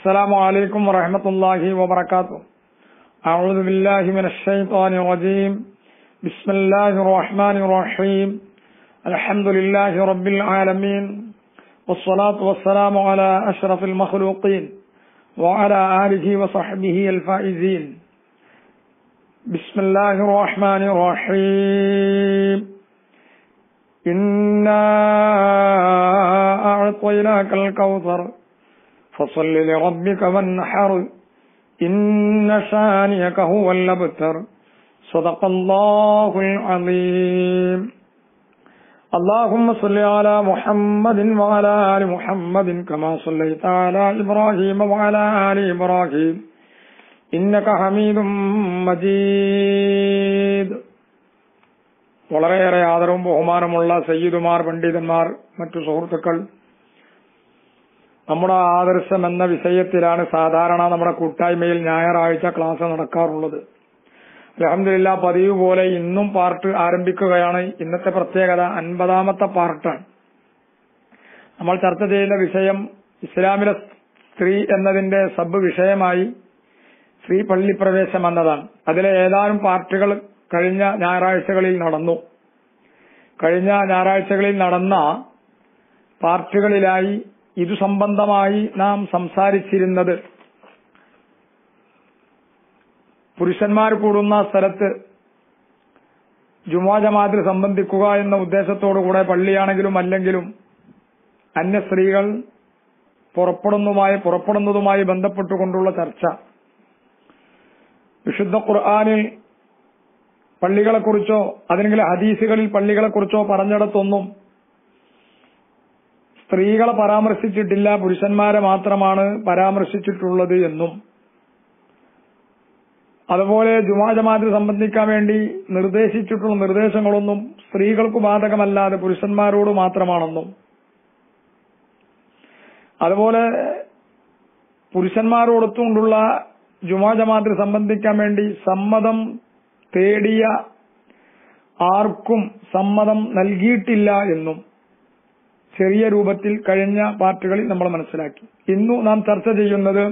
السلام عليكم ورحمة الله وبركاته أعوذ بالله من الشيطان الرجيم بسم الله الرحمن الرحيم الحمد لله رب العالمين والصلاة والسلام على أشرف المخلوقين وعلى آله وصحبه الفائزين بسم الله الرحمن الرحيم إنا أعطيناك الكوثر فصل لربك وانحر إن شانئك هو الأبتر صدق الله العظيم اللهم صل على محمد وعلى آل محمد كما صليت على إبراهيم وعلى آل إبراهيم إنك حميد مجيد വളരെയേറെ ആദരവും ബഹുമാനമുള്ള സയ്യിദുമാർ പണ്ഡിതന്മാർ മറ്റു സുഹൃത്തുക്കൾ നമ്മുടെ ആദർശം എന്ന വിഷയത്തിലാണ് സാധാരണ നമ്മുടെ കൂട്ടായ്മയിൽ ഞായറാഴ്ച ക്ലാസ് നടക്കാറുള്ളത് അലഹമില്ല പതിവ് പോലെ ഇന്നും പാർട്ട് ആരംഭിക്കുകയാണ് ഇന്നത്തെ പ്രത്യേകത അൻപതാമത്തെ പാർട്ടാണ് നമ്മൾ ചർച്ച ചെയ്യുന്ന വിഷയം ഇസ്ലാമിലെ സ്ത്രീ എന്നതിന്റെ സബ് വിഷയമായി സ്ത്രീ പള്ളിപ്രവേശം എന്നതാണ് അതിലെ ഏതാനും പാർട്ടുകൾ കഴിഞ്ഞ ഞായറാഴ്ചകളിൽ നടന്നു കഴിഞ്ഞ ഞായറാഴ്ചകളിൽ നടന്ന പാർട്ടുകളിലായി ഇതു സംബന്ധമായി നാം സംസാരിച്ചിരുന്നത് പുരുഷന്മാർ കൂടുന്ന സ്ഥലത്ത് ജുമാ ജമാത്തിൽ സംബന്ധിക്കുക എന്ന ഉദ്ദേശത്തോടുകൂടെ പള്ളിയാണെങ്കിലും അല്ലെങ്കിലും അന്യ സ്ത്രീകൾ പുറപ്പെടുന്നതുമായി പുറപ്പെടുന്നതുമായി ബന്ധപ്പെട്ടുകൊണ്ടുള്ള ചർച്ച വിശുദ്ധ ഖുർആാനിൽ പള്ളികളെക്കുറിച്ചോ അല്ലെങ്കിൽ ഹദീസുകളിൽ പള്ളികളെക്കുറിച്ചോ പറഞ്ഞിടത്തൊന്നും സ്ത്രീകളെ പരാമർശിച്ചിട്ടില്ല പുരുഷന്മാരെ മാത്രമാണ് പരാമർശിച്ചിട്ടുള്ളത് എന്നും അതുപോലെ ജുമാ ജമാത്തിൽ സംബന്ധിക്കാൻ വേണ്ടി നിർദ്ദേശിച്ചിട്ടുള്ള നിർദ്ദേശങ്ങളൊന്നും സ്ത്രീകൾക്ക് ബാധകമല്ലാതെ പുരുഷന്മാരോട് മാത്രമാണെന്നും അതുപോലെ പുരുഷന്മാരോടൊത്തുകൊണ്ടുള്ള ജുമാ ജമാത്തിൽ സംബന്ധിക്കാൻ വേണ്ടി സമ്മതം തേടിയ ആർക്കും സമ്മതം നൽകിയിട്ടില്ല എന്നും ചെറിയ രൂപത്തിൽ കഴിഞ്ഞ പാർട്ടുകളിൽ നമ്മൾ മനസ്സിലാക്കി ഇന്നു നാം ചർച്ച ചെയ്യുന്നത്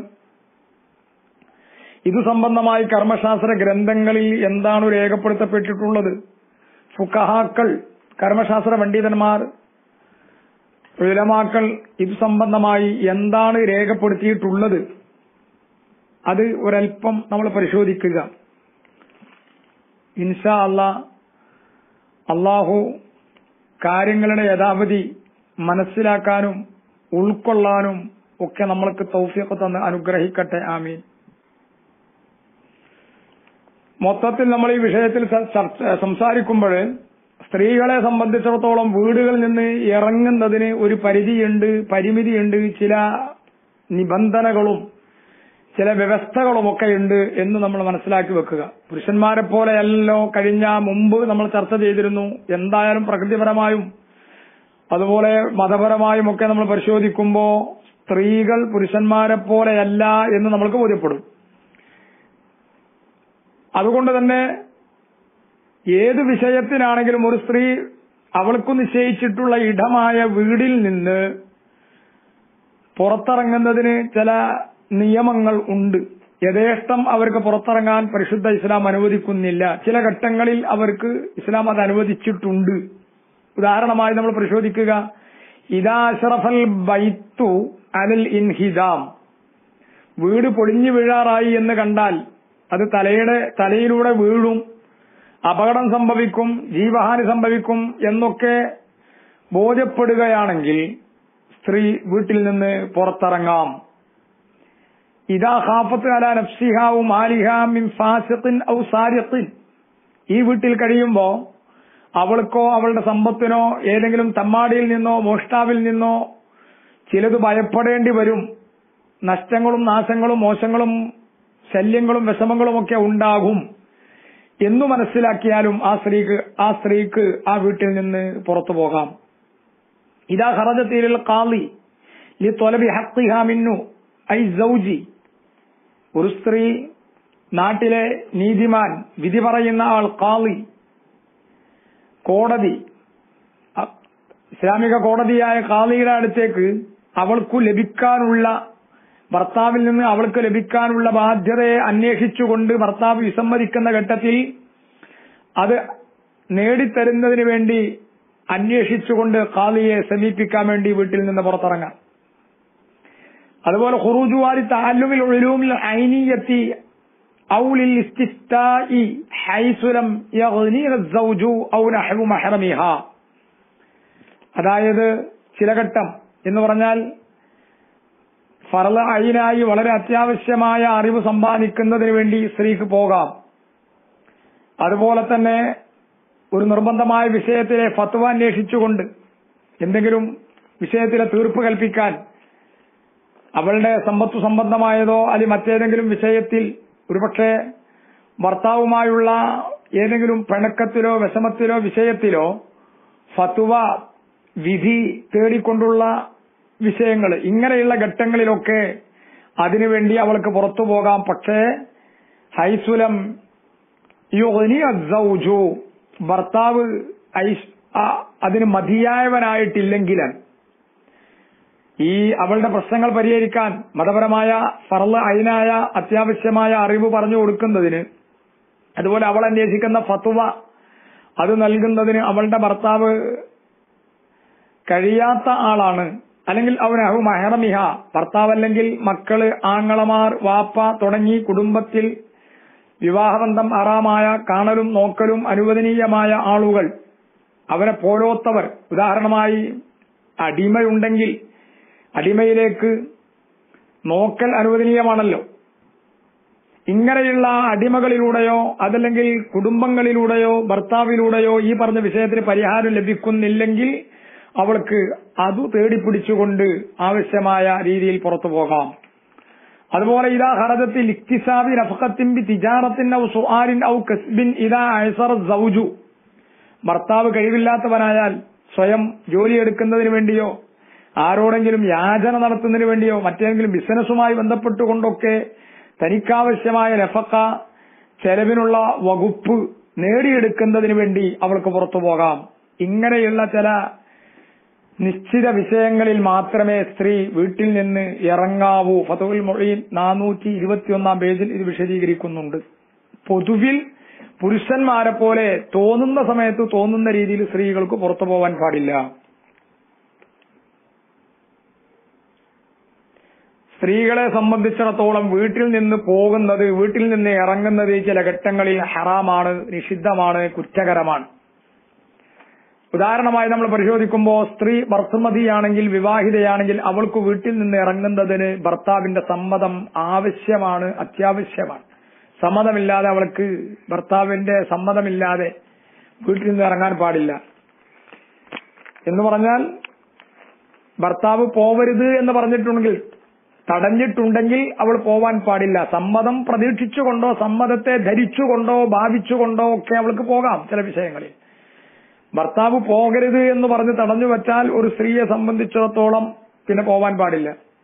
ഇതു സംബന്ധമായി കർമ്മശാസ്ത്ര ഗ്രന്ഥങ്ങളിൽ എന്താണ് രേഖപ്പെടുത്തപ്പെട്ടിട്ടുള്ളത് ഫുക്കഹാക്കൾ കർമ്മശാസ്ത്ര പണ്ഡിതന്മാർ ഉലമാക്കൾ ഇത് സംബന്ധമായി എന്താണ് രേഖപ്പെടുത്തിയിട്ടുള്ളത് അത് ഒരൽപ്പം നമ്മൾ പരിശോധിക്കുക ഇൻഷാ അല്ല അള്ളാഹു കാര്യങ്ങളുടെ യഥാവധി മനസ്സിലാക്കാനും ഉൾക്കൊള്ളാനും ഒക്കെ നമ്മൾക്ക് തൗഫീഖ് തന്ന് അനുഗ്രഹിക്കട്ടെ ആമീൻ മൊത്തത്തിൽ നമ്മൾ ഈ വിഷയത്തിൽ സംസാരിക്കുമ്പോൾ സ്ത്രീകളെ സംബന്ധിച്ചിടത്തോളം വീടുകളിൽ നിന്ന് ഇറങ്ങുന്നതിന് ഒരു പരിധിയുണ്ട് പരിമിതിയുണ്ട് ചില നിബന്ധനകളും ചില വ്യവസ്ഥകളുമൊക്കെ ഉണ്ട് എന്ന് നമ്മൾ മനസ്സിലാക്കി വെക്കുക പുരുഷന്മാരെ പോലെയല്ലോ കഴിഞ്ഞ മുമ്പ് നമ്മൾ ചർച്ച ചെയ്തിരുന്നു എന്തായാലും പ്രകൃതിപരമായും അതുപോലെ മതപരമായും ഒക്കെ നമ്മൾ പരിശോധിക്കുമ്പോൾ സ്ത്രീകൾ പുരുഷന്മാരെ പോലെയല്ല എന്ന് നമ്മൾക്ക് ബോധ്യപ്പെടും അതുകൊണ്ട് തന്നെ ഏത് വിഷയത്തിനാണെങ്കിലും ഒരു സ്ത്രീ അവൾക്ക് നിശ്ചയിച്ചിട്ടുള്ള ഇടമായ വീടിൽ നിന്ന് പുറത്തിറങ്ങുന്നതിന് ചില നിയമങ്ങൾ ഉണ്ട് യഥേഷ്ടം അവർക്ക് പുറത്തിറങ്ങാൻ പരിശുദ്ധ ഇസ്ലാം അനുവദിക്കുന്നില്ല ചില ഘട്ടങ്ങളിൽ അവർക്ക് ഇസ്ലാം അത് അനുവദിച്ചിട്ടുണ്ട് ഉദാഹരണമായി നമ്മൾ പരിശോധിക്കുക ഇദാഷറഫൽ ബൈത്തു അലൽ ഇൻഹിദാം വീട് പൊളിഞ്ഞു വീഴാറായി എന്ന് കണ്ടാൽ അത് തലയുടെ തലയിലൂടെ വീഴും അപകടം സംഭവിക്കും ജീവഹാനി സംഭവിക്കും എന്നൊക്കെ ബോധ്യപ്പെടുകയാണെങ്കിൽ സ്ത്രീ വീട്ടിൽ നിന്ന് പുറത്തിറങ്ങാം ഇതാ ഹാഫത്ത് അല നഫ്സിഹാവും ആലിഹാമിൻ ഫാസിഖിൻ ഔ സാരിഖിൻ ഈ വീട്ടിൽ കഴിയുമ്പോ അവൾക്കോ അവളുടെ സമ്പത്തിനോ ഏതെങ്കിലും തമ്മാടിയിൽ നിന്നോ മോഷ്ടാവിൽ നിന്നോ ചിലത് ഭയപ്പെടേണ്ടി വരും നഷ്ടങ്ങളും നാശങ്ങളും മോശങ്ങളും ശല്യങ്ങളും വിഷമങ്ങളും ഒക്കെ ഉണ്ടാകും എന്നു മനസ്സിലാക്കിയാലും ആ സ്ത്രീക്ക് ആ സ്ത്രീക്ക് ആ വീട്ടിൽ നിന്ന് പുറത്തു പോകാം ഇതാ ഹറജത്തീരിൽ കാളി ലി തൊലബി ഹക്കിഹ മിന്നു ഐ സൗജി ഒരു സ്ത്രീ നാട്ടിലെ നീതിമാൻ വിധി പറയുന്ന ആൾ കാളി കോടതി ഇസ്ലാമിക കോടതിയായ കാളിയുടെ അടുത്തേക്ക് അവൾക്കു ലഭിക്കാനുള്ള ഭർത്താവിൽ നിന്ന് അവൾക്ക് ലഭിക്കാനുള്ള ബാധ്യതയെ അന്വേഷിച്ചുകൊണ്ട് ഭർത്താവ് വിസമ്മതിക്കുന്ന ഘട്ടത്തിൽ അത് നേടിത്തരുന്നതിന് വേണ്ടി അന്വേഷിച്ചുകൊണ്ട് കാളിയെ സമീപിക്കാൻ വേണ്ടി വീട്ടിൽ നിന്ന് പുറത്തിറങ്ങാം അതുപോലെ ഹുറൂജുവാരി താലുമിൽ ഉലൂമിൽ ഐനിയത്തി ഔലിൽ ഇസ്തിസ്താഇ ഹൈസുലം യഗ്നീന സൗജു ഔ നഹ്വു മഹ്റമിഹ അതായത് ചില ഘട്ടം എന്ന് പറഞ്ഞാൽ ഫറല അയിനായി വളരെ അത്യാവശ്യമായ അറിവ് സമ്പാദിക്കുന്നതിന് വേണ്ടി സ്ത്രീക്ക് പോകാം അതുപോലെ തന്നെ ഒരു നിർബന്ധമായ വിഷയത്തിലെ ഫത്വ അന്വേഷിച്ചുകൊണ്ട് എന്തെങ്കിലും വിഷയത്തിലെ തീർപ്പ് കൽപ്പിക്കാൻ അവളുടെ സമ്പത്തു സംബന്ധമായതോ അല്ലെങ്കിൽ മറ്റേതെങ്കിലും വിഷയത്തിൽ ഒരുപക്ഷെ ഭർത്താവുമായുള്ള ഏതെങ്കിലും പിണക്കത്തിലോ വിഷമത്തിലോ വിഷയത്തിലോ ഫത്വ വിധി തേടിക്കൊണ്ടുള്ള വിഷയങ്ങൾ ഇങ്ങനെയുള്ള ഘട്ടങ്ങളിലൊക്കെ അതിനുവേണ്ടി അവൾക്ക് പുറത്തു പോകാം പക്ഷേ ഹൈസുലം യുഗ്നി അസ്സൗജു ഭർത്താവ് ഐസ് ആ- അതിന് മതിയായവനായിട്ടില്ലെങ്കിലാണ് ഈ അവളുടെ പ്രശ്നങ്ങൾ പരിഹരിക്കാൻ മതപരമായ ഫറല് അയിനായ അത്യാവശ്യമായ അറിവ് പറഞ്ഞു കൊടുക്കുന്നതിന് അതുപോലെ അവൾ അന്വേഷിക്കുന്ന ഫത്വ അത് നൽകുന്നതിന് അവളുടെ ഭർത്താവ് കഴിയാത്ത ആളാണ് അല്ലെങ്കിൽ അവനഹു മഹറമിഹ ഭർത്താവ് അല്ലെങ്കിൽ മക്കള് ആങ്ങളമാർ വാപ്പ തുടങ്ങി കുടുംബത്തിൽ വിവാഹബന്ധം അറാമായ കാണലും നോക്കലും അനുവദനീയമായ ആളുകൾ അവരെ പോലോത്തവർ ഉദാഹരണമായി അടിമയുണ്ടെങ്കിൽ അടിമയിലേക്ക് നോക്കൽ അനുവദനീയമാണല്ലോ ഇങ്ങനെയുള്ള അടിമകളിലൂടെയോ അതല്ലെങ്കിൽ കുടുംബങ്ങളിലൂടെയോ ഭർത്താവിലൂടെയോ ഈ പറഞ്ഞ വിഷയത്തിന് പരിഹാരം ലഭിക്കുന്നില്ലെങ്കിൽ അവൾക്ക് അത് തേടിപ്പിടിച്ചുകൊണ്ട് ആവശ്യമായ രീതിയിൽ പുറത്തു പോകാം അതുപോലെ ഇതാ ഹറജത്തിൽ ഇക്തിസാബി നഫക്കത്തിൻ ബി തിജാറത്തിൻ ഔ സുആരിൻ ഔ കസ്ബിൻ ഇതാ അയസറ സൗജു ഭർത്താവ് കഴിവില്ലാത്തവനായാൽ സ്വയം ജോലിയെടുക്കുന്നതിന് വേണ്ടിയോ ആരോടെങ്കിലും യാചന നടത്തുന്നതിന് വേണ്ടിയോ മറ്റേതെങ്കിലും ബിസിനസ്സുമായി ബന്ധപ്പെട്ടുകൊണ്ടൊക്കെ തനിക്കാവശ്യമായ നഫക്ക ചെലവിനുള്ള വകുപ്പ് നേടിയെടുക്കുന്നതിന് വേണ്ടി അവൾക്ക് പുറത്തു പോകാം ഇങ്ങനെയുള്ള ചില നിശ്ചിത വിഷയങ്ങളിൽ മാത്രമേ സ്ത്രീ വീട്ടിൽ നിന്ന് ഇറങ്ങാവൂ ഫതുൽ മൊഴിയിൽ നാനൂറ്റി ഇരുപത്തിയൊന്നാം പേജിൽ ഇത് വിശദീകരിക്കുന്നുണ്ട് പൊതുവിൽ പുരുഷന്മാരെ പോലെ തോന്നുന്ന സമയത്ത് തോന്നുന്ന രീതിയിൽ സ്ത്രീകൾക്ക് പുറത്തു പോകാൻ പാടില്ല സ്ത്രീകളെ സംബന്ധിച്ചിടത്തോളം വീട്ടിൽ നിന്ന് പോകുന്നത് വീട്ടിൽ നിന്ന് ഇറങ്ങുന്നത് ചില ഘട്ടങ്ങളിൽ ഹറാമാണ് നിഷിദ്ധമാണ് കുറ്റകരമാണ് ഉദാഹരണമായി നമ്മൾ പരിശോധിക്കുമ്പോൾ സ്ത്രീ ഭർത്തമതിയാണെങ്കിൽ വിവാഹിതയാണെങ്കിൽ അവൾക്ക് വീട്ടിൽ നിന്ന് ഇറങ്ങുന്നതിന് ഭർത്താവിന്റെ സമ്മതം ആവശ്യമാണ് അത്യാവശ്യമാണ് സമ്മതമില്ലാതെ അവൾക്ക് ഭർത്താവിന്റെ സമ്മതമില്ലാതെ വീട്ടിൽ നിന്ന് ഇറങ്ങാൻ പാടില്ല എന്ന് പറഞ്ഞാൽ ഭർത്താവ് പോവരുത് എന്ന് പറഞ്ഞിട്ടുണ്ടെങ്കിൽ തടഞ്ഞിട്ടുണ്ടെങ്കിൽ അവൾ പോവാൻ പാടില്ല സമ്മതം പ്രതീക്ഷിച്ചുകൊണ്ടോ സമ്മതത്തെ ധരിച്ചുകൊണ്ടോ ഭാവിച്ചുകൊണ്ടോ ഒക്കെ അവൾക്ക് പോകാം ചില വിഷയങ്ങളിൽ ഭർത്താവ് പോകരുത് എന്ന് പറഞ്ഞ് തടഞ്ഞു വെച്ചാൽ ഒരു സ്ത്രീയെ സംബന്ധിച്ചിടത്തോളം പിന്നെ പോവാൻ പാടില്ല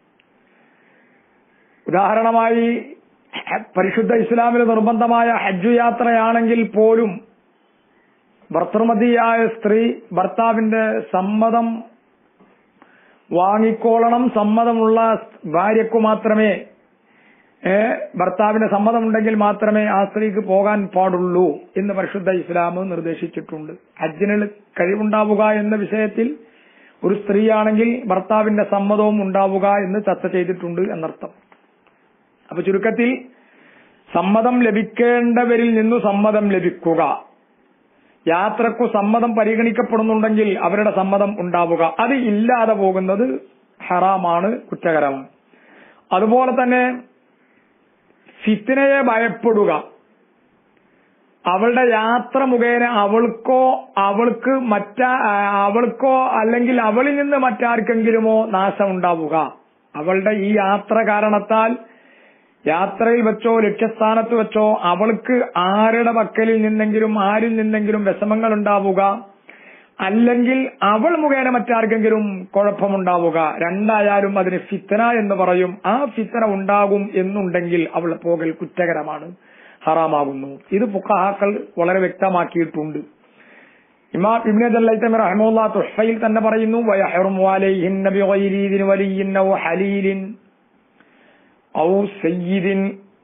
ഉദാഹരണമായി പരിശുദ്ധ ഇസ്ലാമിൽ നിർബന്ധമായ ഹജ്ജ് യാത്രയാണെങ്കിൽ പോലും ഭർത്തൃമതിയായ സ്ത്രീ ഭർത്താവിന്റെ സമ്മതം വാങ്ങിക്കോളണം സമ്മതമുള്ള ഭാര്യക്കു മാത്രമേ ഏ, ഭർത്താവിന്റെ സമ്മതമുണ്ടെങ്കിൽ മാത്രമേ ആ സ്ത്രീക്ക് പോകാൻ പാടുള്ളൂ എന്ന് പരിശുദ്ധ ഇസ്ലാം നിർദ്ദേശിച്ചിട്ടുണ്ട് ഹജ്ജിന് കഴിവുണ്ടാവുക എന്ന വിഷയത്തിൽ ഒരു സ്ത്രീയാണെങ്കിൽ ഭർത്താവിന്റെ സമ്മതവും ഉണ്ടാവുക എന്ന് ചർച്ച ചെയ്തിട്ടുണ്ട് എന്നർത്ഥം അപ്പൊ ചുരുക്കത്തിൽ സമ്മതം ലഭിക്കേണ്ടവരിൽ നിന്നു സമ്മതം ലഭിക്കുക യാത്രക്കു സമ്മതം പരിഗണിക്കപ്പെടുന്നുണ്ടെങ്കിൽ അവരുടെ സമ്മതം ഉണ്ടാവുക അത് ഇല്ലാതെ പോകുന്നത് ഹറാമാണ് കുറ്റകരമാണ് അതുപോലെ തന്നെ ഫിത്തിനയെ ഭയപ്പെടുക അവളുടെ യാത്ര മുഖേന അവൾക്കോ അവൾക്ക് മറ്റാ ആ, അവൾക്കോ അല്ലെങ്കിൽ അവളിൽ നിന്ന് മറ്റാർക്കെങ്കിലുമോ നാശം ഉണ്ടാവുക അവളുടെ ഈ യാത്ര കാരണത്താൽ യാത്രയിൽ വെച്ചോ ലക്ഷ്യസ്ഥാനത്ത് വെച്ചോ അവൾക്ക് ആരുടെ പക്കലിൽ നിന്നെങ്കിലും ആരിൽ നിന്നെങ്കിലും വിഷമങ്ങൾ ഉണ്ടാവുക അല്ലെങ്കിൽ അവൾ മുഖേന മറ്റാർക്കെങ്കിലും കുഴപ്പമുണ്ടാവുക രണ്ടായാലും അതിന് ഫിത്തന എന്ന് പറയും ആ ഫിത്തന ഉണ്ടാകും എന്നുണ്ടെങ്കിൽ അവൾ പോകൽ കുറ്റകരമാണ് ഹറാമാകുന്നു ഇത് ഫുഖഹാക്കൾ വളരെ വ്യക്തമാക്കിയിട്ടുണ്ട് ഇമാം ഇബ്നു ജല്ലൈതമി റഹ്മുല്ലാ തുഹ്ഫയിൽ തന്നെ പറയുന്നു വയഹറുമു അലൈഹിന്ന ബിഗൈരി ഇദിൻ വലിയിൻ ഔ ഹലീലിൻ ഔ സയ്യിദിൻ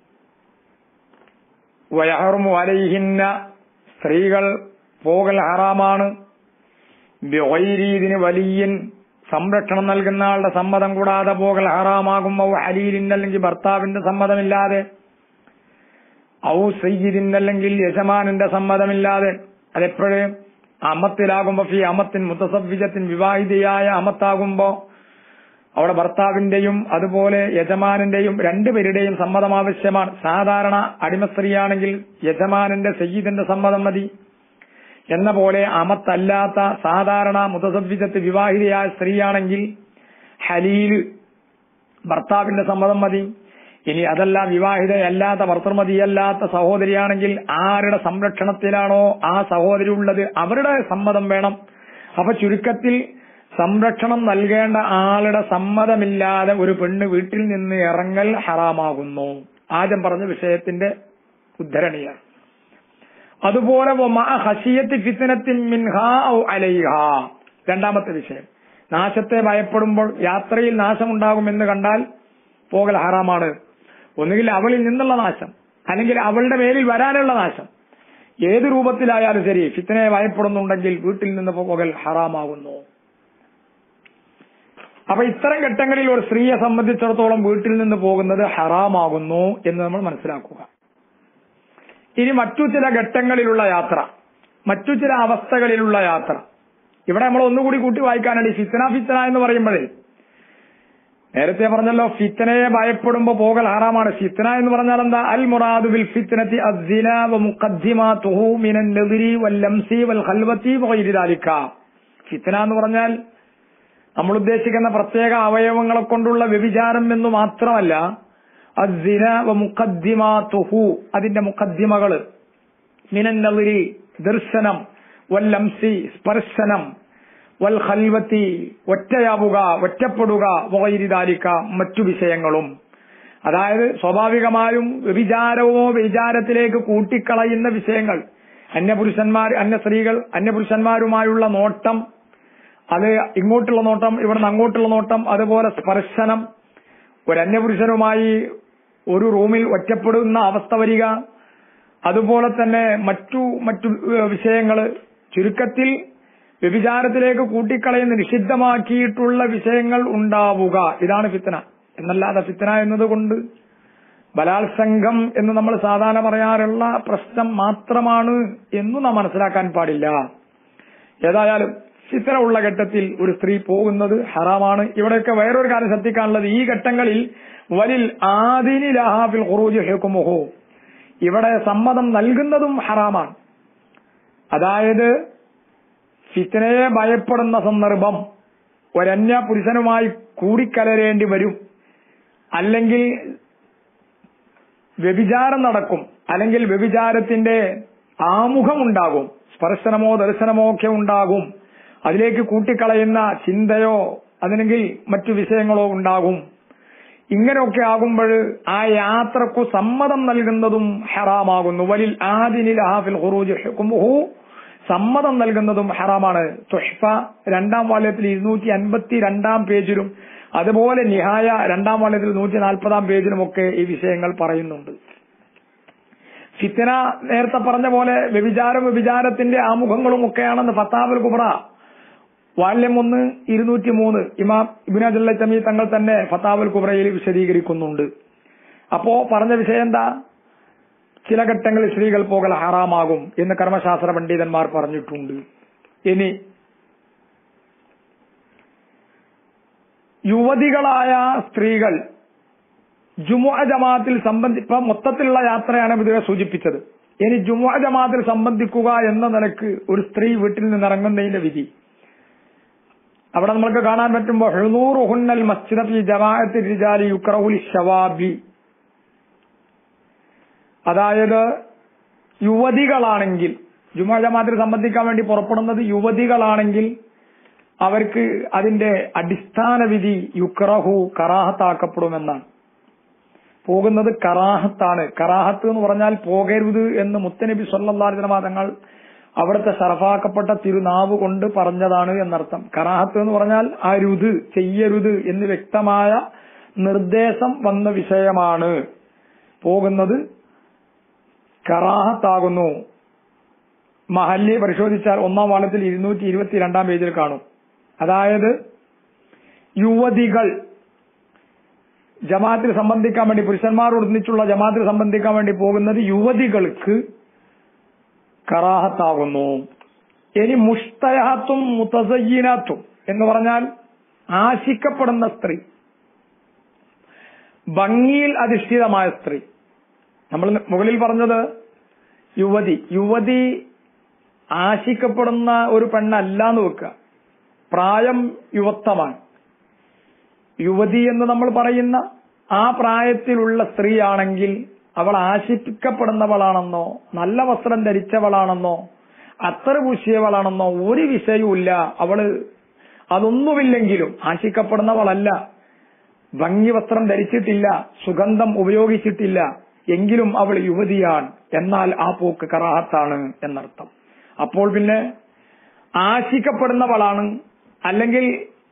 വയഹറുമു അലൈഹിന്ന സ്ത്രീകൾ പോകൽ ഹറാമാണ് ബിഗൈരി വലിയൻ സംരക്ഷണം നൽകുന്ന ആളുടെ സമ്മതം കൂടാതെ പോകൽ ഹറാമാകും ഔ ഹലീലിൻ അല്ലെങ്കിൽ ഭർത്താവിന്റെ സമ്മതമില്ലാതെ ഔ സയ്യിദിൻ അല്ലെങ്കിൽ യജമാനന്റെ സമ്മതമില്ലാതെ അതെപ്പോഴും അമത്തിലാകുമ്പോ ഫി അമത്തിൻ മുത്തസവ്വിജത്തിൻ വിവാഹിതയായ അമത്താകുമ്പോ അവിടെ ഭർത്താവിന്റെയും അതുപോലെ യജമാനന്റെയും രണ്ടുപേരുടെയും സമ്മതം ആവശ്യമാണ് സാധാരണ അടിമ സ്ത്രീയാണെങ്കിൽ യജമാനന്റെ സയ്യിദിന്റെ സമ്മതം മതി എന്ന പോലെ അമത്തല്ലാത്ത സാധാരണ മുതസവ്വിജത്ത് വിവാഹിതയായ സ്ത്രീയാണെങ്കിൽ ഹലീൽ ഭർത്താവിന്റെ സമ്മതം മതി ഇനി അതല്ല വിവാഹിതയല്ലാത്ത ഭർത്തൃമതിയല്ലാത്ത സഹോദരിയാണെങ്കിൽ ആരുടെ സംരക്ഷണത്തിലാണോ ആ സഹോദരി ഉള്ളത് അവരുടെ സമ്മതം വേണം അപ്പൊ ചുരുക്കത്തിൽ സംരക്ഷണം നൽകേണ്ട ആളുടെ സമ്മതമില്ലാതെ ഒരു പെണ്ണ് വീട്ടിൽ നിന്ന് ഇറങ്ങൽ ഹറാമാകുന്നു ആദ്യം പറഞ്ഞ വിഷയത്തിന്റെ ഉദ്ധരണിയാണ് അതുപോലെ ഹസിയത്തി ഫിത്തനത്തിൻ മിൻഹാ ഔ അലൈഹ രണ്ടാമത്തെ വിഷയം നാശത്തെ ഭയപ്പെടുമ്പോൾ യാത്രയിൽ നാശമുണ്ടാകുമെന്ന് കണ്ടാൽ പോകൽ ഹറാമാണ് ഒന്നുകിൽ അവളിൽ നിന്നുള്ള നാശം അല്ലെങ്കിൽ അവളുടെ മേലിൽ വരാനുള്ള നാശം ഏത് രൂപത്തിലായാലും ശരി ഫിത്തനയെ ഭയപ്പെടുന്നുണ്ടെങ്കിൽ വീട്ടിൽ നിന്ന് പോകൽ ഹറാമാകുന്നു അപ്പൊ ഇത്തരം ഘട്ടങ്ങളിൽ ഒരു സ്ത്രീയെ സംബന്ധിച്ചിടത്തോളം വീട്ടിൽ നിന്ന് പോകുന്നത് ഹറാമാകുന്നു എന്ന് നമ്മൾ മനസ്സിലാക്കുക ഇനി മറ്റു ചില ഘട്ടങ്ങളിലുള്ള യാത്ര മറ്റു ചില അവസ്ഥകളിലുള്ള യാത്ര ഇവിടെ നമ്മൾ ഒന്നുകൂടി കൂട്ടി വായിക്കാനാണ് ഈ ഫിത്തന ഫിത്തന എന്ന് പറയുമ്പോഴേ നേരത്തെ പറഞ്ഞല്ലോ ഫിത്തനയെ ഭയപ്പെടുമ്പോ പോകൽ ഹറാമാണ് ഫിത്തന എന്ന് പറഞ്ഞാൽ എന്താ അൽ മുറാദു ബിൽ ഫിത്തനത്തി അദ്ദിന വ മുഖദ്ദിമാതുഹു മിനൻ നദിരി വൽ ലംസി വൽ ഖൽവത്തി വഗൈരി ദാലിക ഫിത്തന എന്ന് പറഞ്ഞാൽ നമ്മൾ ഉദ്ദേശിക്കുന്ന പ്രത്യേക അവയവങ്ങളെ കൊണ്ടുള്ള വ്യഭിചാരം എന്ന് മാത്രമല്ല അദ്ദിന വ മുഖദ്ദിമാതുഹു അതിന്റെ മുഖദ്ദിമകള് മിനൻ നദിരി ദർശനം വൽ ലംസി സ്പർശനം വൽ ഖൽവത്തി ഒറ്റയാവുക ഒറ്റപ്പെടുക വൈരിതാലിക്ക മറ്റു വിഷയങ്ങളും അതായത് സ്വാഭാവികമായും വ്യഭിചാരമോ വിചാരത്തിലേക്ക് കൂട്ടിക്കളയുന്ന വിഷയങ്ങൾ അന്യപുരുഷന്മാർ അന്യ സ്ത്രീകൾ അന്യപുരുഷന്മാരുമായുള്ള നോട്ടം അത് ഇങ്ങോട്ടുള്ള നോട്ടം ഇവിടുന്ന് അങ്ങോട്ടുള്ള നോട്ടം അതുപോലെ സ്പർശനം ഒരു അന്യപുരുഷനുമായി ഒരു റൂമിൽ ഒറ്റപ്പെടുന്ന അവസ്ഥ വരിക അതുപോലെ തന്നെ മറ്റു മറ്റു വിഷയങ്ങള് ചുരുക്കത്തിൽ വ്യഭിചാരത്തിലേക്ക് കൂട്ടിക്കളയുന്ന നിഷിദ്ധമാക്കിയിട്ടുള്ള വിഷയങ്ങൾ ഉണ്ടാവുക ഇതാണ് ഫിത്തന എന്നല്ലാതെ ഫിത്തന എന്നതുകൊണ്ട് ബലാത്സംഗം എന്ന് നമ്മൾ സാധാരണ പറയാറുള്ള പ്രശ്നം മാത്രമാണ് എന്നു നാം മനസ്സിലാക്കാൻ പാടില്ല ഏതായാലും ഫിത്തന ഉള്ള ഘട്ടത്തിൽ ഒരു സ്ത്രീ പോകുന്നത് ഹറാമാണ് ഇവിടെയൊക്കെ വേറൊരു കാര്യം ശ്രദ്ധിക്കാനുള്ളത് ഈ ഘട്ടങ്ങളിൽ വലിൽ ആദിനി ലഹാഫിൽ ഖുറൂജ് ഹെക്കുമുഹോ ഇവിടെ സമ്മതം നൽകുന്നതും ഹറാമാണ് അതായത് ഫിത്തനയെ ഭയപ്പെടുന്ന സന്ദർഭം ഒരന്യ പുരുഷനുമായി കൂടിക്കലരേണ്ടി വരും അല്ലെങ്കിൽ വ്യഭിചാരം നടക്കും അല്ലെങ്കിൽ വ്യഭിചാരത്തിന്റെ ആമുഖമുണ്ടാകും സ്പർശനമോ ദർശനമോ ഒക്കെ ഉണ്ടാകും അതിലേക്ക് കൂട്ടിക്കളയുന്ന ചിന്തയോ അല്ലെങ്കിൽ മറ്റു വിഷയങ്ങളോ ഉണ്ടാകും ഇങ്ങനെയൊക്കെ ആകുമ്പോൾ ആ യാത്രക്കു സമ്മതം നൽകുന്നതും ഹറാമാകുന്നു വലിൽ ആദിനിൽ ഹാഫിൽ ഖുറൂജ് ഹുക്കുമുഹു സമ്മതം നൽകുന്നതും ഹറാമാണ് തുഷ്ഫ രണ്ടാം വാല്യത്തിൽ ഇരുന്നൂറ്റി അൻപത്തി രണ്ടാം പേജിലും അതുപോലെ നിഹായ രണ്ടാം വാല്യത്തിൽ നൂറ്റി നാൽപ്പതാം പേജിലുമൊക്കെ ഈ വിഷയങ്ങൾ പറയുന്നുണ്ട് ഫിത്തന നേരത്തെ പറഞ്ഞ പോലെ വ്യഭിചാരം വ്യഭിചാരത്തിന്റെ ആമുഖങ്ങളും ഒക്കെയാണെന്ന് ഫത്താബുൽ കുബ്ര വാല്യം ഒന്ന് ഇരുന്നൂറ്റി മൂന്ന് ഇമാം ഇബിനാജുല്ല ചമി തങ്ങൾ തന്നെ ഫത്താബുൽ കുബ്രയിൽ വിശദീകരിക്കുന്നുണ്ട് അപ്പോ പറഞ്ഞ വിഷയം എന്താ ചില ഘട്ടങ്ങളിൽ സ്ത്രീകൾ പോകൽ ഹറാമാകും എന്ന് കർമ്മശാസ്ത്ര പണ്ഡിതന്മാർ പറഞ്ഞിട്ടുണ്ട് ഇനി യുവതികളായ സ്ത്രീകൾ ജുമുഅ ജമാഅത്തിൽ സംബന്ധി ഇപ്പൊ മൊത്തത്തിലുള്ള യാത്രയാണ് ഇതുവരെ സൂചിപ്പിച്ചത് ഇനി ജുമുഅ ജമാഅത്തിൽ സംബന്ധിക്കുക എന്ന നിലക്ക് ഒരു സ്ത്രീ വീട്ടിൽ നിന്ന് ഇറങ്ങുന്നതിന്റെ വിധി അവിടെ നമ്മൾക്ക് കാണാൻ പറ്റുമ്പോൾ ഹുന്നൽ മസ്ജിദ് ജമാഅത്ത് റിജാലി യുക്രഹുൽ ഷവാബി അതായത് യുവതികളാണെങ്കിൽ ജുമാ ജമാത്തിൽ സംബന്ധിക്കാൻ വേണ്ടി പുറപ്പെടുന്നത് യുവതികളാണെങ്കിൽ അവർക്ക് അതിന്റെ അടിസ്ഥാന വിധി യുക്രഹു കറാഹത്താക്കപ്പെടുമെന്നാണ് പോകുന്നത് കറാഹത്താണ് കറാഹത്ത് എന്ന് പറഞ്ഞാൽ പോകരുത് എന്ന് മുത്തനബി സല്ലാ തങ്ങൾ അവിടുത്തെ ഷറഫാക്കപ്പെട്ട തിരുനാവ് കൊണ്ട് പറഞ്ഞതാണ് എന്നർത്ഥം കറാഹത്ത് എന്ന് പറഞ്ഞാൽ അരുത് ചെയ്യരുത് എന്ന് വ്യക്തമായ നിർദ്ദേശം വന്ന വിഷയമാണ് പോകുന്നത് കറാഹത്താകുന്നു മഹല്ലി പരിശോധിച്ചാൽ ഒന്നാം വാളത്തിൽ ഇരുന്നൂറ്റി ഇരുപത്തിരണ്ടാം പേജിൽ കാണും അതായത് യുവതികൾ ജമാഅത്തിൽ സംബന്ധിക്കാൻ വേണ്ടി പുരുഷന്മാർ ഒന്നിച്ചുള്ള ജമാഅത്തിൽ സംബന്ധിക്കാൻ വേണ്ടി പോകുന്നത് യുവതികൾക്ക് കറാഹത്താകുന്നു ഇനി മുഷ്തയാത്തും മുത്തസയ്യനാത്തും എന്ന് പറഞ്ഞാൽ ആശിക്കപ്പെടുന്ന സ്ത്രീ ഭംഗിയിൽ അധിഷ്ഠിതമായ സ്ത്രീ നമ്മൾ മുകളിൽ പറഞ്ഞത് യുവതി യുവതി ആശിക്കപ്പെടുന്ന ഒരു പെണ്ണല്ല എന്ന് വെക്കുക പ്രായം യുവത്വമാണ് യുവതി എന്ന് നമ്മൾ പറയുന്ന ആ പ്രായത്തിലുള്ള സ്ത്രീയാണെങ്കിൽ അവൾ ആശിക്കപ്പെടുന്നവളാണെന്നോ നല്ല വസ്ത്രം ധരിച്ചവളാണെന്നോ അത്ര പൂശിയവളാണെന്നോ ഒരു വിഷയവുമില്ല അവള് അതൊന്നുമില്ലെങ്കിലും ആശിക്കപ്പെടുന്നവളല്ല ഭംഗി വസ്ത്രം ധരിച്ചിട്ടില്ല സുഗന്ധം ഉപയോഗിച്ചിട്ടില്ല എങ്കിലും അവൾ യുവതിയാണ് എന്നാൽ ആ പോക്ക് കറാഹത്താണ് എന്നർത്ഥം അപ്പോൾ പിന്നെ ആശിക്കപ്പെടുന്നവളാണ് അല്ലെങ്കിൽ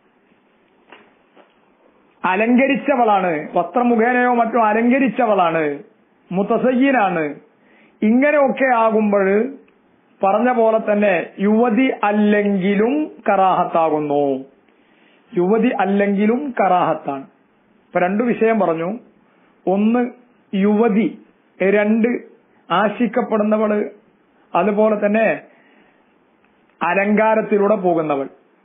അലങ്കരിച്ചവളാണ് വസ്ത്രമുഖേനയോ മറ്റോ അലങ്കരിച്ചവളാണ് മുത്തസയ്യനാണ് ഇങ്ങനെയൊക്കെ ആകുമ്പോൾ പറഞ്ഞ പോലെ തന്നെ യുവതി അല്ലെങ്കിലും കറാഹത്താകുന്നു യുവതി അല്ലെങ്കിലും കറാഹത്താണ് ഇപ്പൊ രണ്ടു വിഷയം പറഞ്ഞു ഒന്ന് യുവതി രണ്ട് ആശിക്കപ്പെടുന്നവള് അതുപോലെ തന്നെ അലങ്കാരത്തിലൂടെ പോകുന്നവൾ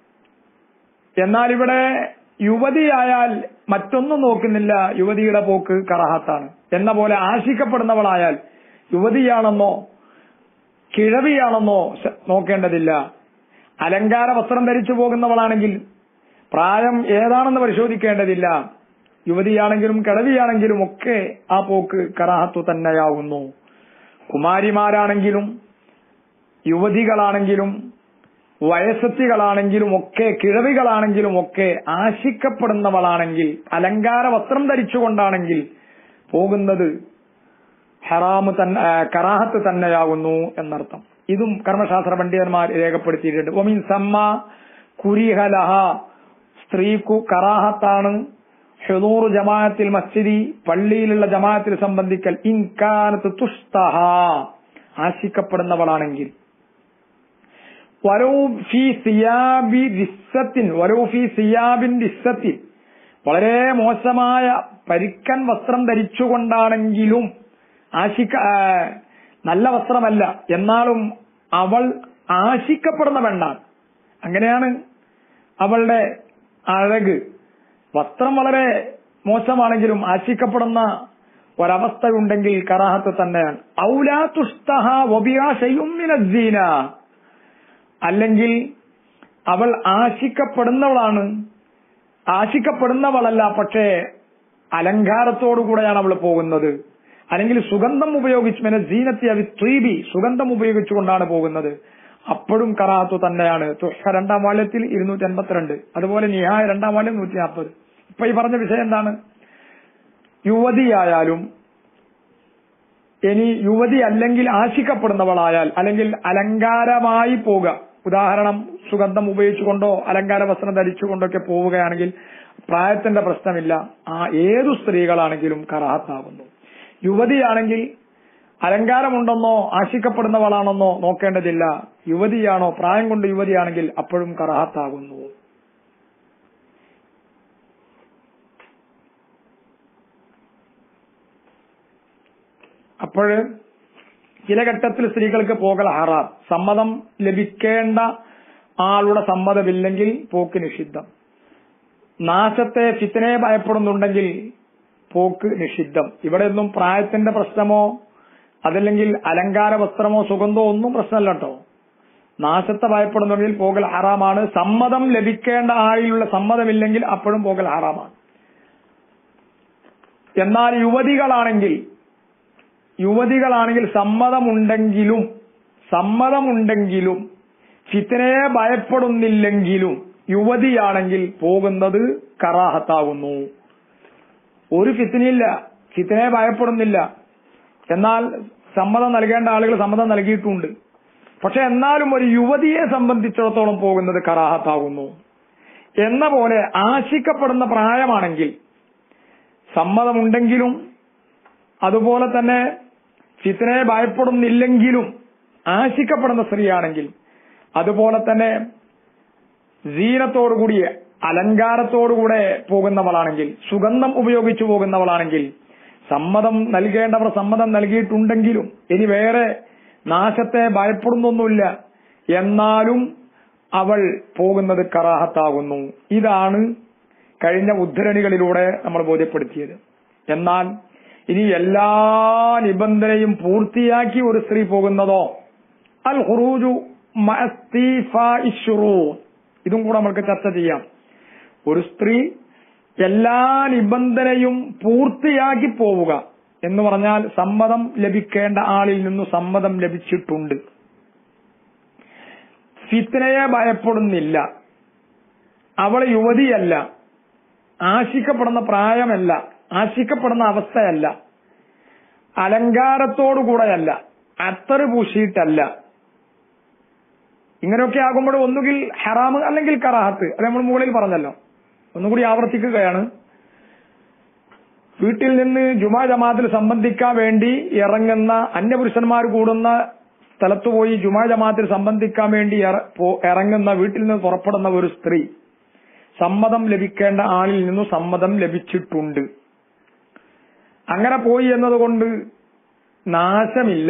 എന്നാൽ ഇവിടെ യുവതിയായാൽ മറ്റൊന്നും നോക്കുന്നില്ല യുവതിയുടെ പോക്ക് കറഹത്താണ് എന്ന പോലെ ആശിക്കപ്പെടുന്നവളായാൽ യുവതിയാണെന്നോ കിഴവിയാണെന്നോ ശ- നോക്കേണ്ടതില്ല അലങ്കാര വസ്ത്രം ധരിച്ചു പോകുന്നവളാണെങ്കിൽ പ്രായം ഏതാണെന്ന് പരിശോധിക്കേണ്ടതില്ല യുവതിയാണെങ്കിലും കിഴവിയാണെങ്കിലും ഒക്കെ ആ പോക്ക് കറാഹത്തു തന്നെയാകുന്നു കുമാരിമാരാണെങ്കിലും യുവതികളാണെങ്കിലും വയസ്സത്തികളാണെങ്കിലും ഒക്കെ കിഴവികളാണെങ്കിലും ഒക്കെ ആശിക്കപ്പെടുന്നവളാണെങ്കിൽ അലങ്കാര വസ്ത്രം ധരിച്ചുകൊണ്ടാണെങ്കിൽ പോകുന്നത് ഹറാമ് തന്നെ ആ, കറാഹത്ത് തന്നെയാകുന്നു എന്നർത്ഥം ഇതും കർമ്മശാസ്ത്ര പണ്ഡിതന്മാർ രേഖപ്പെടുത്തിയിട്ടുണ്ട് ഒമീൻ സമ്മ കുരിഹലഹ സ്ത്രീക്കു കറാഹത്താണ് ഹെദൂർ ജമാഅത്തിൽ മസ്ജിദി പള്ളിയിലുള്ള ജമാഅത്തിൽ സംബന്ധിക്കൽ ഇൻകാനത്ത് തുഷ്തഹ ആശിക്കപ്പെടുന്നവളാണെങ്കിൽ വലോ ഫി സിയാബി റിസ്സത്തിൻ വലോ ഫി സിയാബിൻ റിസ്സത്തിൻ വളരെ മോശമായ പരിക്കൻ വസ്ത്രം ധരിച്ചുകൊണ്ടാണെങ്കിലും ആശിക്ക ആ, നല്ല വസ്ത്രമല്ല എന്നാലും അവൾ ആശിക്കപ്പെടുന്ന പെണ്ണാണ് അങ്ങനെയാണ് അവളുടെ അഴക് വസ്ത്രം വളരെ മോശമാണെങ്കിലും ആശിക്കപ്പെടുന്ന ഒരവസ്ഥയുണ്ടെങ്കിൽ കറാഹത്ത് തന്നെയാണ് ഔലാ തുസ്തഹ വബിഹാ ശൈഉം മിനസ്സീന അല്ലെങ്കിൽ അവൾ ആശിക്കപ്പെടുന്നവളാണ് ആശിക്കപ്പെടുന്നവളല്ല പക്ഷേ അലങ്കാരത്തോടുകൂടെയാണ് അവൾ പോകുന്നത് അല്ലെങ്കിൽ സുഗന്ധം ഉപയോഗിച്ച് പിന്നെ ജീനത്തി അവി ത്രീബി സുഗന്ധം ഉപയോഗിച്ചുകൊണ്ടാണ് പോകുന്നത് അപ്പോഴും കറാത്തു തന്നെയാണ് തുഹ രണ്ടാം വാള്യത്തിൽ ഇരുന്നൂറ്റി അൻപത്തിരണ്ട് അതുപോലെ നിഹായ രണ്ടാം വാള്യം നൂറ്റി നാൽപ്പത് ഇപ്പൊ ഈ പറഞ്ഞ വിഷയം എന്താണ് യുവതിയായാലും ഇനി യുവതി അല്ലെങ്കിൽ ആശിക്കപ്പെടുന്നവളായാൽ അല്ലെങ്കിൽ അലങ്കാരമായി പോവുക ഉദാഹരണം സുഗന്ധം ഉപയോഗിച്ചുകൊണ്ടോ അലങ്കാര വസ്ത്രം ധരിച്ചുകൊണ്ടൊക്കെ പോവുകയാണെങ്കിൽ പ്രായത്തിന്റെ പ്രശ്നമില്ല ആ ഏതു സ്ത്രീകളാണെങ്കിലും കറാഹത്താകുന്നു യുവതിയാണെങ്കിൽ അലങ്കാരമുണ്ടെന്നോ ആശിക്കപ്പെടുന്നവളാണെന്നോ നോക്കേണ്ടതില്ല യുവതിയാണോ പ്രായം കൊണ്ട് യുവതിയാണെങ്കിൽ അപ്പോഴും കറാഹത്താകുന്നു അപ്പോൾ ചില ഘട്ടത്തിൽ സ്ത്രീകൾക്ക് പോകൽ ഹറാം സമ്മതം ലഭിക്കേണ്ട ആളുടെ സമ്മതമില്ലെങ്കിൽ പോക്ക് നിഷിദ്ധം നാശത്തെ ഫിത്തിനെ ഭയപ്പെടുന്നുണ്ടെങ്കിൽ പോക്ക് നിഷിദ്ധം ഇവിടെ ഒന്നും പ്രായത്തിന്റെ പ്രശ്നമോ അതല്ലെങ്കിൽ അലങ്കാര വസ്ത്രമോ സുഗന്ധമോ ഒന്നും പ്രശ്നമല്ല കേട്ടോ നാശത്തെ ഭയപ്പെടുന്നുണ്ടെങ്കിൽ പോകൽ ഹറാമാണ് സമ്മതം ലഭിക്കേണ്ട ആളിലുള്ള സമ്മതമില്ലെങ്കിൽ അപ്പോഴും പോകൽ ഹറാമാണ് എന്നാൽ യുവതികളാണെങ്കിൽ യുവതികളാണെങ്കിൽ സമ്മതമുണ്ടെങ്കിലും സമ്മതമുണ്ടെങ്കിലും ഫിത്തനയെ ഭയപ്പെടുന്നില്ലെങ്കിലും യുവതിയാണെങ്കിൽ പോകുന്നത് കറാഹത്താകുന്നു ഒരു ഫിത്തിനില്ല ഫിത്തനയെ ഭയപ്പെടുന്നില്ല എന്നാൽ സമ്മതം നൽകേണ്ട ആളുകൾ സമ്മതം നൽകിയിട്ടുണ്ട് പക്ഷെ എന്നാലും ഒരു യുവതിയെ സംബന്ധിച്ചിടത്തോളം പോകുന്നത് കറാഹത്താകുന്നു എന്ന പോലെ ആശിക്കപ്പെടുന്ന പ്രായമാണെങ്കിൽ സമ്മതമുണ്ടെങ്കിലും അതുപോലെ തന്നെ ഫിത്തനയെ ഭയപ്പെടുന്നില്ലെങ്കിലും ആശിക്കപ്പെടുന്ന സ്ത്രീയാണെങ്കിൽ അതുപോലെ തന്നെ ജീനത്തോടുകൂടിയ അലങ്കാരത്തോടുകൂടെ പോകുന്നവളാണെങ്കിൽ സുഗന്ധം ഉപയോഗിച്ചു പോകുന്നവളാണെങ്കിൽ സമ്മതം നൽകേണ്ടവർ സമ്മതം നൽകിയിട്ടുണ്ടെങ്കിലും ഇനി വേറെ നാശത്തെ ഭയപ്പെടുന്നൊന്നുമില്ല എന്നാലും അവൾ പോകുന്നത് കറാഹത്താകുന്നു ഇതാണ് കഴിഞ്ഞ ഉദ്ധരണികളിലൂടെ നമ്മൾ ബോധ്യപ്പെടുത്തിയത് എന്നാൽ ഇനി എല്ലാ നിബന്ധനയും പൂർത്തിയാക്കി ഒരു സ്ത്രീ പോകുന്നതോ അൽ ഹുറൂജു ഇതും കൂടെ നമുക്ക് ചർച്ച ചെയ്യാം ഒരു സ്ത്രീ എല്ലാ നിബന്ധനയും പൂർത്തിയാക്കി പോവുക എന്ന് പറഞ്ഞാൽ സമ്മതം ലഭിക്കേണ്ട ആളിൽ നിന്ന് സമ്മതം ലഭിച്ചിട്ടുണ്ട് ഫിത്തനയെ ഭയപ്പെടുന്നില്ല അവൾ യുവതിയല്ല ആശിക്കപ്പെടുന്ന പ്രായമല്ല ആശിക്കപ്പെടുന്ന അവസ്ഥയല്ല അലങ്കാരത്തോടുകൂടെയല്ല അത്തറ് പൂശിയിട്ടല്ല ഇങ്ങനെയൊക്കെ ആകുമ്പോൾ ഒന്നുകിൽ ഹറാമ് അല്ലെങ്കിൽ കറാഹത്ത് അത് നമ്മൾ മുകളിൽ പറഞ്ഞല്ലോ ഒന്നുകൂടി ആവർത്തിക്കുകയാണ് വീട്ടിൽ നിന്ന് ജുമാ ജമാത്തിൽ സംബന്ധിക്കാൻ വേണ്ടി ഇറങ്ങുന്ന അന്യപുരുഷന്മാർ കൂടുന്ന സ്ഥലത്ത് പോയി ജുമാ ജമാത്തിൽ സംബന്ധിക്കാൻ വേണ്ടി ഇറ- പോ- ഇറങ്ങുന്ന വീട്ടിൽ നിന്ന് പുറപ്പെടുന്ന ഒരു സ്ത്രീ സമ്മതം ലഭിക്കേണ്ട ആളിൽ നിന്നും സമ്മതം ലഭിച്ചിട്ടുണ്ട് അങ്ങനെ പോയി എന്നതുകൊണ്ട് നാശമില്ല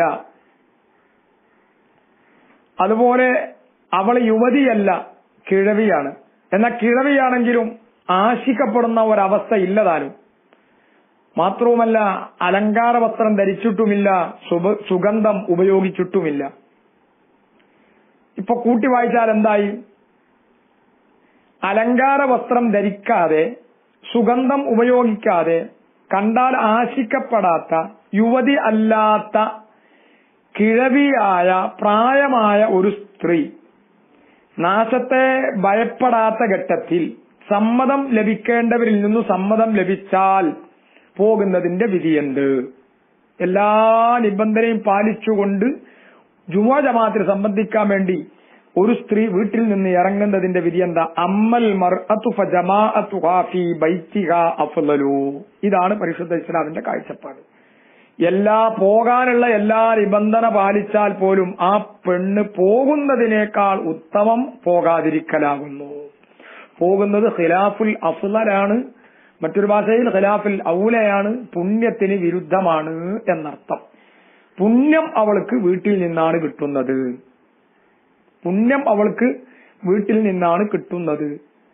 അതുപോലെ അവൾ യുവതിയല്ല കിഴവിയാണ് എന്നാൽ കിഴവിയാണെങ്കിലും ആശിക്കപ്പെടുന്ന ഒരവസ്ഥ ഇല്ലതാനും മാത്രവുമല്ല അലങ്കാര വസ്ത്രം ധരിച്ചിട്ടുമില്ല സുബ- സുഗന്ധം ഉപയോഗിച്ചിട്ടുമില്ല ഇപ്പൊ കൂട്ടി വായിച്ചാൽ എന്തായി അലങ്കാര വസ്ത്രം ധരിക്കാതെ സുഗന്ധം ഉപയോഗിക്കാതെ കണ്ടാൽ ആശിക്കപ്പെടാത്ത യുവതി അല്ലാത്ത കിഴവിയായ പ്രായമായ ഒരു സ്ത്രീ നാശത്തെ ഭയപ്പെടാത്ത ഘട്ടത്തിൽ സമ്മതം ലഭിക്കേണ്ടവരിൽ നിന്നു സമ്മതം ലഭിച്ചാൽ പോകുന്നതിന്റെ വിധിയെന്ത് എല്ലാ നിബന്ധനയും പാലിച്ചുകൊണ്ട് ജുമാ ജമാത്തിൽ സംബന്ധിക്കാൻ വേണ്ടി ഒരു സ്ത്രീ വീട്ടിൽ നിന്ന് ഇറങ്ങുന്നതിന്റെ വിധി എന്താ അമ്മൽ മർഅത്തു ഫജമാഅത്തുഹാ ഫീ ബൈത്തിഹാ അഫ്ളലു ഇതാണ് പരിശുദ്ധ ഇസ്ലാമിന്റെ കാഴ്ചപ്പാട് എല്ലാ പോകാനുള്ള എല്ലാ നിബന്ധന പാലിച്ചാൽ പോലും ആ പെണ്ണ് പോകുന്നതിനേക്കാൾ ഉത്തമം പോകാതിരിക്കലാകുന്നു പോകുന്നത് ഖിലാഫുൽ അഫ്ളലാണ് മറ്റൊരു ഭാഷയിൽ ഖിലാഫുൽ ഔലയാണ് പുണ്യത്തിന് വിരുദ്ധമാണ് എന്നർത്ഥം പുണ്യം അവൾക്ക് വീട്ടിൽ നിന്നാണ് കിട്ടുന്നത് പുണ്യം അവൾക്ക് വീട്ടിൽ നിന്നാണ് കിട്ടുന്നത്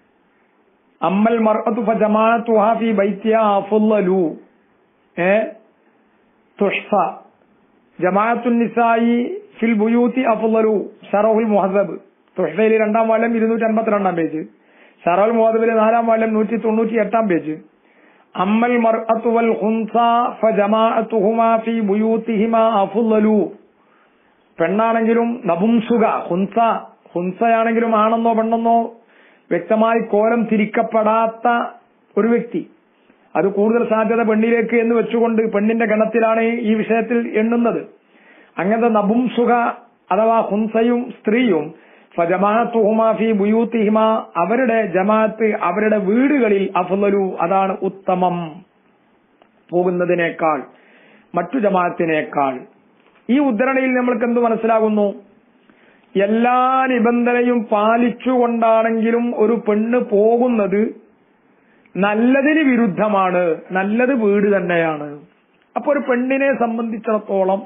അമ്മൽ മർഅത്തു ഫജമാഅത്തുഹാ ഫീ ബൈത്തിഹാ അഫ്ളലു ഏ തുഹ്ഫ ജമാഅത്തുൻ നിസായി ഫിൽ ബുയൂത്തി അഫ്ളലു ഷറഹുൽ മുഹദ്ദബ് തുഹ്ഫയിലെ രണ്ടാം വാല്യം ഇരുന്നൂറ്റി അൻപത്തിരണ്ടാം പേജ് ഷറഹുൽ മുഹദ്ദബിലെ നാലാം വാല്യം നൂറ്റി തൊണ്ണൂറ്റി എട്ടാം പേജ് അമ്മൽ മർഅത്തു വൽ ഖുൻസ ഫജമാഅത്തുഹുമാ ഫീ ബുയൂത്തിഹിമാ അഫ്ളലു പെണ്ണാണെങ്കിലും നപുംസുക ഹുൻസ ഹുൻസയാണെങ്കിലും ആണെന്നോ പെണ്ണെന്നോ വ്യക്തമായി കോലം തിരിക്കപ്പെടാത്ത ഒരു വ്യക്തി അത് കൂടുതൽ സാധ്യത പെണ്ണിലേക്ക് എന്ന് വെച്ചുകൊണ്ട് പെണ്ണിന്റെ ഗണത്തിലാണ് ഈ വിഷയത്തിൽ എണ്ണുന്നത് അങ്ങനത്തെ നപുംസുക അഥവാ ഹുൻസയും സ്ത്രീയും ഫജമാഅത്തുഹുമാ ഫീ ബുയൂത്തിഹിമ അവരുടെ ജമാഅത്ത് അവരുടെ വീടുകളിൽ അഫ്ളലു അതാണ് ഉത്തമം പോകുന്നതിനേക്കാൾ മറ്റു ജമാഅത്തിനേക്കാൾ ഈ ഉദ്ധരണിയിൽ നമ്മൾക്ക് എന്ത് മനസ്സിലാകുന്നു എല്ലാ നിബന്ധനയും പാലിച്ചുകൊണ്ടാണെങ്കിലും ഒരു പെണ്ണ് പോകുന്നത് നല്ലതിന് വിരുദ്ധമാണ് നല്ലത് വീട് തന്നെയാണ് അപ്പൊ ഒരു പെണ്ണിനെ സംബന്ധിച്ചിടത്തോളം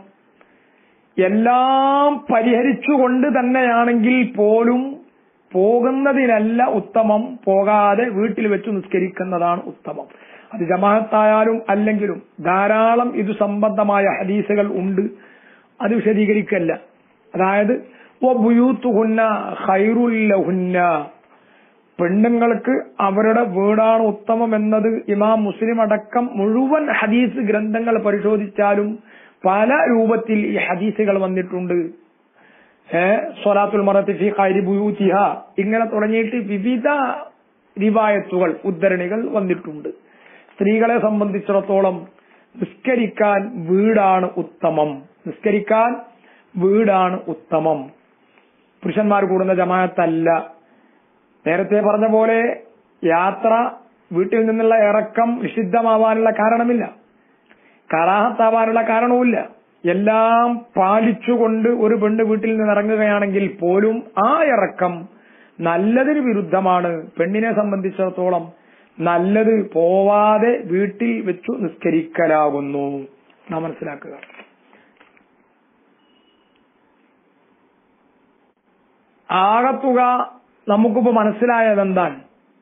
എല്ലാം പരിഹരിച്ചുകൊണ്ട് തന്നെയാണെങ്കിൽ പോലും പോകുന്നതിനല്ല ഉത്തമം പോകാതെ വീട്ടിൽ വെച്ച് നിസ്കരിക്കുന്നതാണ് ഉത്തമം അത് ജമാഅത്തായാലും അല്ലെങ്കിലും ധാരാളം ഇത് സംബന്ധമായ ഹദീസുകൾ ഉണ്ട് അത് വിശദീകരിക്കല്ല അതായത് വബുയൂത്തുഹുന്ന ഖൈറുല്ലഹുന്ന പെണ്ണുങ്ങൾക്ക് അവരുടെ വീടാണ് ഉത്തമം എന്നത് ഇമാം മുസ്ലിം അടക്കം മുഴുവൻ ഹദീസ് ഗ്രന്ഥങ്ങൾ പരിശോധിച്ചാലും പല രൂപത്തിൽ ഈ ഹദീസുകൾ വന്നിട്ടുണ്ട് ഏഹ് സ്വലാത്തുൽ മറത്തി ഫി ഖൈരി ബുയൂത്തിഹ ഇങ്ങനെ തുടങ്ങിയിട്ട് വിവിധ റിവായത്തുകൾ ഉദ്ധരണികൾ വന്നിട്ടുണ്ട് സ്ത്രീകളെ സംബന്ധിച്ചിടത്തോളം നിസ്കരിക്കാൻ വീടാണ് ഉത്തമം നിസ്കരിക്കാൻ വീടാണ് ഉത്തമം പുരുഷന്മാർ കൂടുന്ന ജമാഅത്തല്ല നേരത്തെ പറഞ്ഞ പോലെ യാത്ര വീട്ടിൽ നിന്നുള്ള ഇറക്കം നിഷിദ്ധമാവാനുള്ള കാരണമില്ല കറാഹത്താവാനുള്ള കാരണവുമില്ല എല്ലാം പാലിച്ചുകൊണ്ട് ഒരു പെണ്ണ് വീട്ടിൽ നിന്ന് ഇറങ്ങുകയാണെങ്കിൽ പോലും ആ ഇറക്കം നല്ലതിന് വിരുദ്ധമാണ് പെണ്ണിനെ സംബന്ധിച്ചിടത്തോളം നല്ലത് പോവാതെ വീട്ടിൽ വെച്ചു നിസ്കരിക്കലാകുന്നു നാം മനസ്സിലാക്കുക ആകത്തുക നമുക്കിപ്പോ മനസ്സിലായത് എന്താണ്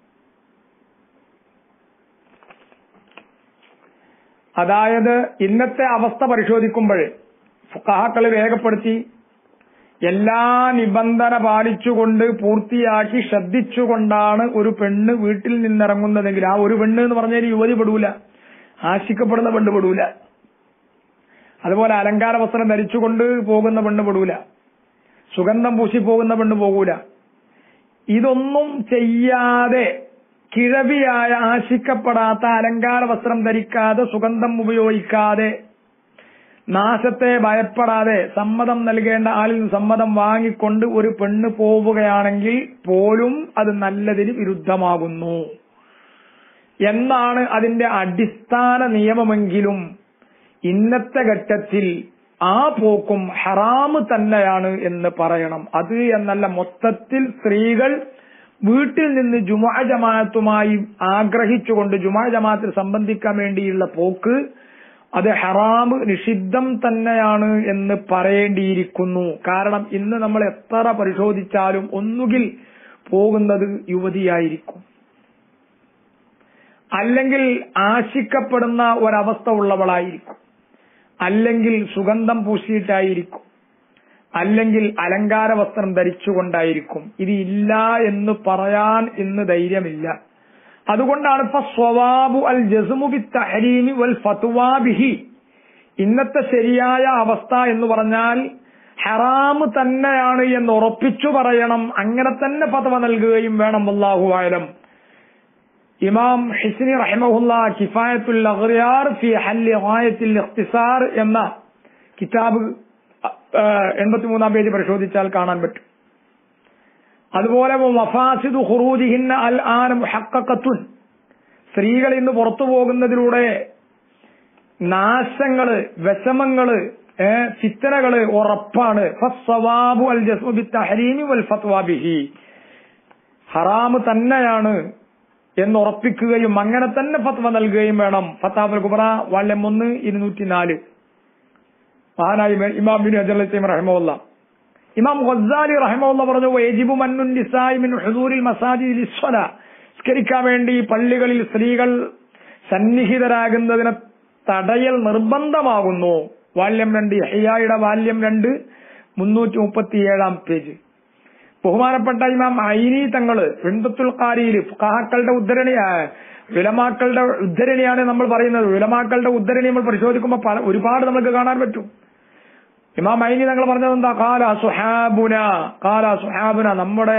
അതായത് ഇന്നത്തെ അവസ്ഥ പരിശോധിക്കുമ്പോൾ ഫുക്കാക്കൾ രേഖപ്പെടുത്തി എല്ലാ നിബന്ധന പാലിച്ചുകൊണ്ട് പൂർത്തിയാക്കി ശ്രദ്ധിച്ചുകൊണ്ടാണ് ഒരു പെണ്ണ് വീട്ടിൽ നിന്നിറങ്ങുന്നതെങ്കിൽ ആ ഒരു പെണ്ണ് എന്ന് പറഞ്ഞാൽ യുവതി പെടൂല ആശിക്കപ്പെടുന്ന പെണ്ണ് പെടൂല അതുപോലെ അലങ്കാര വസ്ത്രം ധരിച്ചുകൊണ്ട് പോകുന്ന പെണ്ണ് പെടൂല സുഗന്ധം പൂശി പോകുന്ന പെണ്ണ് പോകൂല ഇതൊന്നും ചെയ്യാതെ കിഴവിയായ ആശിക്കപ്പെടാത്ത അലങ്കാര വസ്ത്രം ധരിക്കാതെ സുഗന്ധം ഉപയോഗിക്കാതെ നാശത്തെ ഭയപ്പെടാതെ സമ്മതം നൽകേണ്ട ആളിൽ നിന്ന് സമ്മതം വാങ്ങിക്കൊണ്ട് ഒരു പെണ്ണ് പോവുകയാണെങ്കിൽ പോലും അത് നല്ലതിന് വിരുദ്ധമാകുന്നു എന്നാണ് അതിന്റെ അടിസ്ഥാന നിയമമെങ്കിലും ഇന്നത്തെ ഘട്ടത്തിൽ ആ പോക്കും ഹറാമ് തന്നെയാണ് എന്ന് പറയണം അത് എന്നല്ല മൊത്തത്തിൽ സ്ത്രീകൾ വീട്ടിൽ നിന്ന് ജുമാ ജമാഅത്തുമായി ആഗ്രഹിച്ചുകൊണ്ട് ജുമാ ജമാഅത്തിൽ സംബന്ധിക്കാൻ വേണ്ടിയുള്ള പോക്ക് അത് ഹറാമ് നിഷിദ്ധം തന്നെയാണ് എന്ന് പറയേണ്ടിയിരിക്കുന്നു കാരണം ഇന്ന് നമ്മൾ എത്ര പരിശോധിച്ചാലും ഒന്നുകിൽ പോകുന്നത് യുവതിയായിരിക്കും അല്ലെങ്കിൽ ആശിക്കപ്പെടുന്ന ഒരവസ്ഥ ഉള്ളവളായിരിക്കും അല്ലെങ്കിൽ സുഗന്ധം പൂശിയിട്ടായിരിക്കും അല്ലെങ്കിൽ അലങ്കാര വസ്ത്രം ധരിച്ചുകൊണ്ടായിരിക്കും ഇത് ഇല്ല എന്ന് പറയാൻ ഇന്ന് ധൈര്യമില്ല അതുകൊണ്ടാണ് ഇപ്പൊ സ്വവാബു അൽ ജസുമുബി തഹരീമി വൽ ഫത്വാബിഹി ഇന്നത്തെ ശരിയായ അവസ്ഥ എന്ന് പറഞ്ഞാൽ ഹറാമ് തന്നെയാണ് എന്ന് ഉറപ്പിച്ചു പറയണം അങ്ങനെ തന്നെ ഫത്വ നൽകുകയും വേണം അള്ളാഹു ആയാലും ഇമാം ഹിസ്നി റഹിമഹുല്ല കിഫായത്തുൽ അഗ്രിയാർ ഫി ഹല്ലി ഗായത്തിൽ ഇഖ്തിസാർ എന്ന കിതാബ് എൺപത്തിമൂന്നാം പേജ് പരിശോധിച്ചാൽ കാണാൻ പറ്റും അതുപോലെ മഫാസിദു ഖുറൂജിഹിന്ന അൽ ആന മുഹക്കത്തുൻ സ്ത്രീകൾ ഇന്ന് പുറത്തു പോകുന്നതിലൂടെ നാശങ്ങള് വിഷമങ്ങള് ഫിത്തനകള് ഉറപ്പാണ് ഫസ്സവാബു അൽ ജസ്മു ബിത്തഹരീമി വൽ ഫത്വാബിഹി ഹറാമ് തന്നെയാണ് എന്ന് ഉറപ്പിക്കുകയും അങ്ങനെ തന്നെ ഫത്വ നൽകുകയും വേണം ഫത്താബുൽ കുബറ വാള്യം ഒന്ന് ഇരുന്നൂറ്റി നാല് മഹാനായി ഇമാം ബിൻ അജലത്തീം റഹ്മുല്ല ഇമാം ഖസാലി റഹ്മുല്ല പറഞ്ഞു വയജിബു മന്നുൻ നിസായി മിൻ ഹുദൂരിൽ മസാജിദിൽ ഇസ്വല സ്കരിക്കാൻ വേണ്ടി പള്ളികളിൽ സ്ത്രീകൾ സന്നിഹിതരാകുന്നതിന് തടയൽ നിർബന്ധമാകുന്നു വാല്യം രണ്ട് യഹ്യായുടെ വാല്യം രണ്ട് മുന്നൂറ്റി മുപ്പത്തിയേഴാം പേജ് ബഹുമാനപ്പെട്ട ഇമാം ഐനി തങ്ങള് വെണ്ടത്തുൽ കാരിയിൽ കാഹക്കളുടെ ഉദ്ധരണി വിലമാക്കളുടെ ഉദ്ധരണിയാണ് നമ്മൾ പറയുന്നത് വിലമാക്കളുടെ ഉദ്ധരണി നമ്മൾ പരിശോധിക്കുമ്പോൾ പല ഒരുപാട് നമുക്ക് കാണാൻ പറ്റും ഇമാം ഐനി തങ്ങൾ പറഞ്ഞത് എന്താ കാല സുഹാബുന കാല സുഹാബുന നമ്മുടെ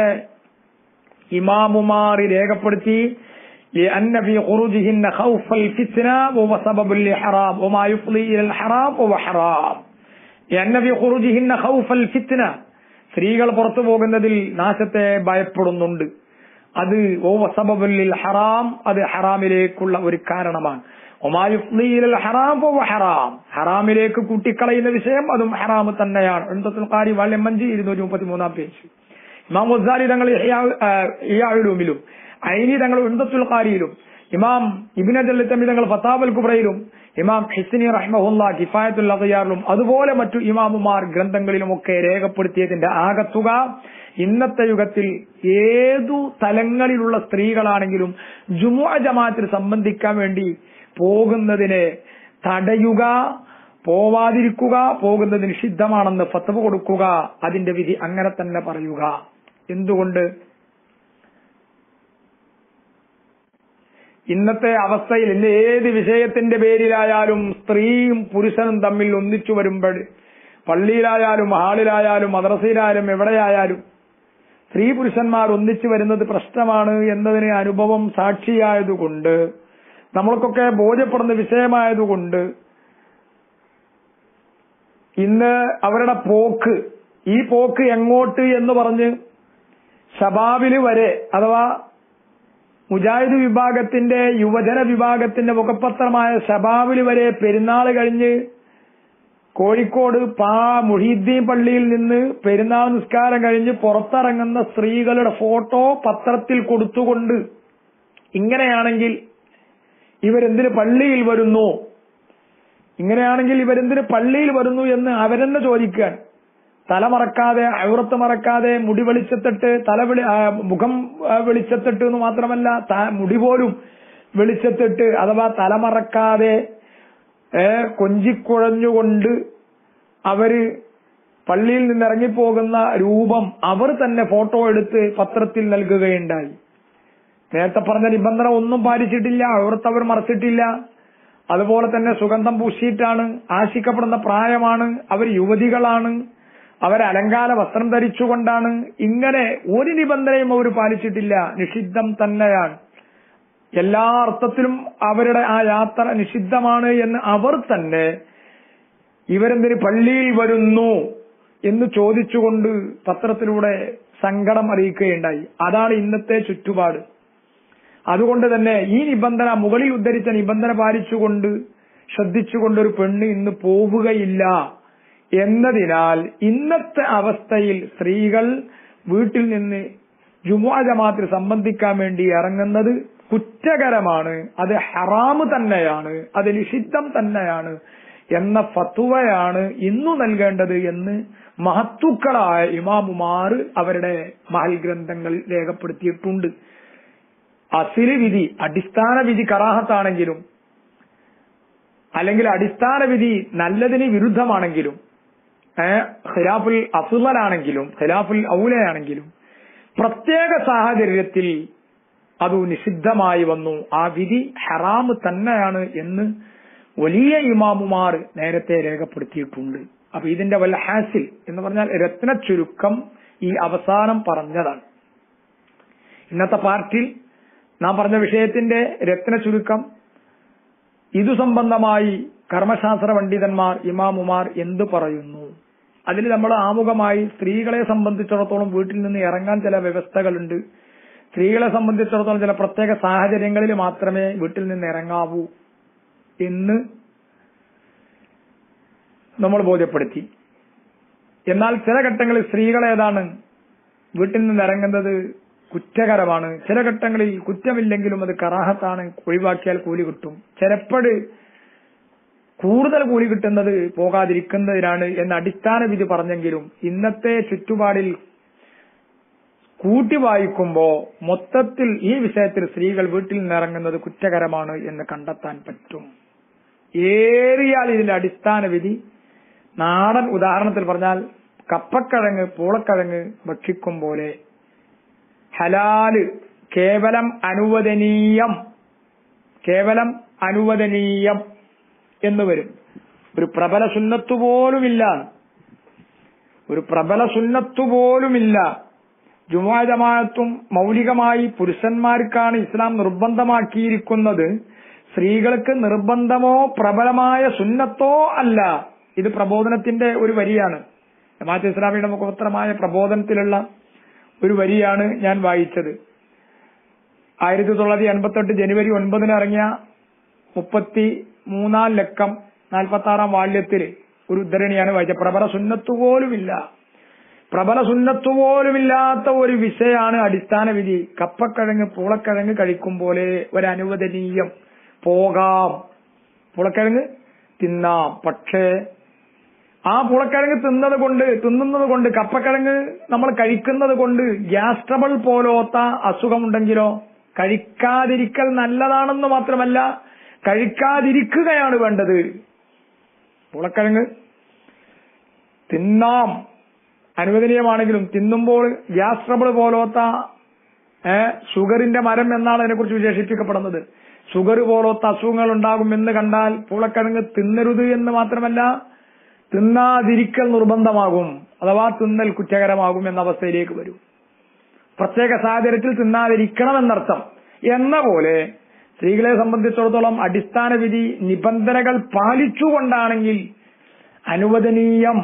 ഇമാമുമാറി രേഖപ്പെടുത്തി لأن في خروجهن خوف الفتنة وهو سبب لحرام وما يفضي إلى الحرام وهو حرام لأن في خروجهن خوف الفتنة സ്ത്രീകൾ പുറത്തു പോകുന്നതിൽ നാശത്തെ ഭയപ്പെടുന്നുണ്ട് അത് ഓവസബുല്ലിൽ ഹറാം അത് ഹറാമിലേക്കുള്ള ഒരു കാരണമാണ് ഒമായുഫ്ലിയിൽ ഹറാം പോവ ഹറാം ഹറാമിലേക്ക് കൂട്ടിക്കളയുന്ന വിഷയം അതും ഹറാം തന്നെയാണ് എൺപത്തുൽ കാരി വാല്യം അഞ്ച് ഇരുന്നൂറ്റി മുപ്പത്തി മൂന്നാം പേജ് ഇമാം മുസാരി തങ്ങൾ ഇയാളുമിലും ഐനി തങ്ങൾ ഉണ്ടത്തുൽ കാരിയിലും ഇമാം ഇബിനജല്ലത്തമി തങ്ങൾ ഫത്താബൽ കുബ്രയിലും ഇമാം ഹിസ്നി റഹ്മഹുല്ല കിഫായത്തുൽ അഖിയാറിലും അതുപോലെ മറ്റു ഇമാമുമാർ ഗ്രന്ഥങ്ങളിലുമൊക്കെ രേഖപ്പെടുത്തിയതിന്റെ ആകത്തുക ഇന്നത്തെ യുഗത്തിൽ ഏതു തലങ്ങളിലുള്ള സ്ത്രീകളാണെങ്കിലും ജുമുഅ ജമാഅത്തിൽ സംബന്ധിക്കാൻ വേണ്ടി പോകുന്നതിനെ തടയുക പോവാതിരിക്കുക പോകുന്നത് നിഷിദ്ധമാണെന്ന് ഫത്തവ് കൊടുക്കുക അതിന്റെ വിധി അങ്ങനെ തന്നെ പറയുക എന്തുകൊണ്ട് ഇന്നത്തെ അവസ്ഥയിൽ ഇന്ന് ഏത് വിഷയത്തിന്റെ പേരിലായാലും സ്ത്രീയും പുരുഷനും തമ്മിൽ ഒന്നിച്ചു വരുമ്പോൾ പള്ളിയിലായാലും ഹാളിലായാലും മദ്രസയിലായാലും എവിടെയായാലും സ്ത്രീ പുരുഷന്മാർ ഒന്നിച്ചു വരുന്നത് പ്രശ്നമാണ് എന്നതിന് അനുഭവം സാക്ഷിയായതുകൊണ്ട് നമ്മൾക്കൊക്കെ ബോധ്യപ്പെടുന്ന വിഷയമായതുകൊണ്ട് ഇന്ന് അവരുടെ പോക്ക് ഈ പോക്ക് എങ്ങോട്ട് എന്ന് പറഞ്ഞ് ഷബാബില് വരെ അഥവാ മുജാഹിദ് വിഭാഗത്തിന്റെ യുവജന വിഭാഗത്തിന്റെ മുഖപത്രമായ ഷബാബിൽ വരെ പെരുന്നാൾ കഴിഞ്ഞ് കോഴിക്കോട് പാ മുഹീദ്ദീൻ പള്ളിയിൽ നിന്ന് പെരുന്നാൾ നിസ്കാരം കഴിഞ്ഞ് പുറത്തിറങ്ങുന്ന സ്ത്രീകളുടെ ഫോട്ടോ പത്രത്തിൽ കൊടുത്തുകൊണ്ട് ഇങ്ങനെയാണെങ്കിൽ ഇവരെന്തിന് പള്ളിയിൽ വരുന്നു ഇങ്ങനെയാണെങ്കിൽ ഇവരെന്തിന് പള്ളിയിൽ വരുന്നു എന്ന് അവരെന്നെ ചോദിക്കാൻ തല മറക്കാതെ ഔറത്ത് മറക്കാതെ മുടി വെളിച്ചത്തിട്ട് തല വെളി ആ, മുഖം ആ, വെളിച്ചത്തിട്ട് എന്ന് മാത്രമല്ല ത- മുടി പോലും വെളിച്ചത്തിട്ട് അഥവാ തല മറക്കാതെ ഏ, കൊഞ്ചിക്കുഴഞ്ഞുകൊണ്ട് അവര് പള്ളിയിൽ നിന്ന് ഇറങ്ങിപ്പോകുന്ന രൂപം അവർ തന്നെ ഫോട്ടോ എടുത്ത് പത്രത്തിൽ നൽകുകയുണ്ടായി നേരത്തെ പറഞ്ഞ നിബന്ധന ഒന്നും പാലിച്ചിട്ടില്ല അവിടുത്തെ അവർ മറച്ചിട്ടില്ല അതുപോലെ തന്നെ സുഗന്ധം പൂശിയിട്ടാണ് ആശിക്കപ്പെടുന്ന പ്രായമാണ് അവർ യുവതികളാണ് അവർ അലങ്കാര വസ്ത്രം ധരിച്ചുകൊണ്ടാണ് ഇങ്ങനെ ഒരു നിബന്ധനയും അവർ പാലിച്ചിട്ടില്ല നിഷിദ്ധം തന്നെയാണ് എല്ലാ അർത്ഥത്തിലും അവരുടെ ആ യാത്ര നിഷിദ്ധമാണ് എന്ന് അവർ തന്നെ ഇവരെന്തിന് പള്ളിയിൽ വരുന്നു എന്ന് ചോദിച്ചുകൊണ്ട് പത്രത്തിലൂടെ സങ്കടം അറിയിക്കുകയുണ്ടായി അതാണ് ഇന്നത്തെ ചുറ്റുപാട് അതുകൊണ്ട് തന്നെ ഈ നിബന്ധന മുകളിൽ ഉദ്ധരിച്ച നിബന്ധന പാലിച്ചുകൊണ്ട് ശ്രദ്ധിച്ചുകൊണ്ട് ഒരു പെണ്ണ് ഇന്ന് പോവുകയില്ല എന്നതിനാൽ ഇന്നത്തെ അവസ്ഥയിൽ സ്ത്രീകൾ വീട്ടിൽ നിന്ന് ജുമുഅ ജമാത്തിൽ സംബന്ധിക്കാൻ വേണ്ടി ഇറങ്ങുന്നത് കുറ്റകരമാണ് അത് ഹറാമ് തന്നെയാണ് അത് നിഷിദ്ധം തന്നെയാണ് എന്ന ഫത്തുവയാണ് ഇന്നു നൽകേണ്ടത് എന്ന് മഹത്തുക്കളായ ഇമാമുമാർ അവരുടെ മഹൽ ഗ്രന്ഥങ്ങളിൽ രേഖപ്പെടുത്തിയിട്ടുണ്ട് അസില് വിധി അടിസ്ഥാന വിധി കറാഹത്താണെങ്കിലും അല്ലെങ്കിൽ അടിസ്ഥാന വിധി നല്ലതിന് വിരുദ്ധമാണെങ്കിലും ഏഹ് ഖിലാഫുൽ അസുലനാണെങ്കിലും ഖിലാഫുൽ ഔലയാണെങ്കിലും പ്രത്യേക സാഹചര്യത്തിൽ അത് നിഷിദ്ധമായി വന്നു ആ വിധി ഹറാമ് തന്നെയാണ് എന്ന് വലിയ ഇമാമുമാർ നേരത്തെ രേഖപ്പെടുത്തിയിട്ടുണ്ട് അപ്പൊ ഇതിന്റെ വല്ല ഹാസിൽ എന്ന് പറഞ്ഞാൽ രത്ന ചുരുക്കം ഈ അവസാനം പറഞ്ഞതാണ് ഇന്നത്തെ പാർട്ടിയിൽ നാം പറഞ്ഞ വിഷയത്തിന്റെ രത്ന ചുരുക്കം ഇതു സംബന്ധമായി കർമ്മശാസ്ത്ര പണ്ഡിതന്മാർ ഇമാമുമാർ എന്തു പറയുന്നു അതിൽ നമ്മൾ ആമുഖമായി സ്ത്രീകളെ സംബന്ധിച്ചിടത്തോളം വീട്ടിൽ നിന്ന് ഇറങ്ങാൻ ചില വ്യവസ്ഥകളുണ്ട് സ്ത്രീകളെ സംബന്ധിച്ചിടത്തോളം ചില പ്രത്യേക സാഹചര്യങ്ങളിൽ മാത്രമേ വീട്ടിൽ നിന്ന് ഇറങ്ങാവൂ എന്ന് നമ്മൾ ബോധ്യപ്പെടുത്തി എന്നാൽ ചില ഘട്ടങ്ങളിൽ സ്ത്രീകൾ ഏതാണ് വീട്ടിൽ നിന്ന് ഇറങ്ങുന്നത് കുറ്റകരമാണ് ചില ഘട്ടങ്ങളിൽ കുറ്റമില്ലെങ്കിലും അത് കറാഹത്താണ് ഒഴിവാക്കിയാൽ കൂലി കിട്ടും ചിലപ്പോൾ കൂടുതൽ കൂലി കിട്ടുന്നത് പോകാതിരിക്കുന്നതിനാണ് എന്ന അടിസ്ഥാന വിധി പറഞ്ഞെങ്കിലും ഇന്നത്തെ ചുറ്റുപാടിൽ കൂട്ടി വായിക്കുമ്പോ മൊത്തത്തിൽ ഈ വിഷയത്തിൽ സ്ത്രീകൾ വീട്ടിൽ നിന്നിറങ്ങുന്നത് കുറ്റകരമാണ് എന്ന് കണ്ടെത്താൻ പറ്റും ഏറിയാൽ ഇതിന്റെ അടിസ്ഥാന വിധി നാടൻ ഉദാഹരണത്തിൽ പറഞ്ഞാൽ കപ്പക്കിഴങ്ങ് പൂളക്കിഴങ്ങ് ഭക്ഷിക്കും പോലെ ഹലാല് കേവലം അനുവദനീയം കേവലം അനുവദനീയം എന്ന് വരും ഒരു പ്രബല സുന്നത്ത് പോലുമില്ല ഒരു പ്രബല സുന്നത്ത് പോലുമില്ല ജുമാ ജമാഅത്തും മൗലികമായി പുരുഷന്മാർക്കാണ് ഇസ്ലാം നിർബന്ധമാക്കിയിരിക്കുന്നത് സ്ത്രീകൾക്ക് നിർബന്ധമോ പ്രബലമായ സുന്നത്തോ അല്ല ഇത് പ്രബോധനത്തിന്റെ ഒരു വരിയാണ് ജമാഅത്ത് ഇസ്ലാമിയുടെ മുഖപത്രമായ പ്രബോധനത്തിലുള്ള ഒരു വരിയാണ് ഞാൻ വായിച്ചത് ആയിരത്തി തൊള്ളായിരത്തി എൺപത്തെട്ട് ജനുവരി ഒൻപതിന് ഇറങ്ങിയ മുപ്പത്തി മൂന്നാം ലക്കം നാൽപ്പത്തി ആറാം വാല്യത്തിൽ ഒരു ഉദ്ധരണിയാണ് വായിച്ചത് പ്രബല സുന്നത്ത് പോലുമില്ല പ്രബല സുന്നത്ത് പോലുമില്ലാത്ത ഒരു വിഷയമാണ് അടിസ്ഥാന വിധി കപ്പക്കിഴങ്ങ് പൂളക്കിഴങ്ങ് കഴിക്കും പോലെ ഒരു അനുവദനീയം പോകാം പൂളക്കിഴങ്ങ് തിന്നാം പക്ഷേ ആ പുളക്കിഴങ്ങ് തിന്നത് കൊണ്ട് തിന്നുന്നത് കൊണ്ട് കപ്പക്കിഴങ്ങ് നമ്മൾ കഴിക്കുന്നത് കൊണ്ട് ഗ്യാസ് ട്രബിൾ പോലോത്ത അസുഖമുണ്ടെങ്കിലോ കഴിക്കാതിരിക്കൽ നല്ലതാണെന്ന് മാത്രമല്ല കഴിക്കാതിരിക്കുകയാണ് വേണ്ടത് പുളക്കിഴങ്ങ് തിന്നാം അനുവദനീയമാണെങ്കിലും തിന്നുമ്പോൾ ഗ്യാസ് ട്രബിൾ പോലോത്ത ഏഹ് ഷുഗറിന്റെ മരം എന്നാണ് അതിനെക്കുറിച്ച് വിശേഷിപ്പിക്കപ്പെടുന്നത് ഷുഗർ പോലോത്ത അസുഖങ്ങൾ ഉണ്ടാകുമെന്ന് കണ്ടാൽ പൂളക്കിഴങ്ങ് തിന്നരുത് എന്ന് മാത്രമല്ല തിന്നാതിരിക്കൽ നിർബന്ധമാകും അഥവാ തിന്നൽ കുറ്റകരമാകും എന്ന അവസ്ഥയിലേക്ക് വരും പ്രത്യേക സാഹചര്യത്തിൽ തിന്നാതിരിക്കണം എന്നർത്ഥം എന്ന പോലെ സ്ത്രീകളെ സംബന്ധിച്ചിടത്തോളം അടിസ്ഥാന വിധി നിബന്ധനകൾ പാലിച്ചുകൊണ്ടാണെങ്കിൽ അനുവദനീയം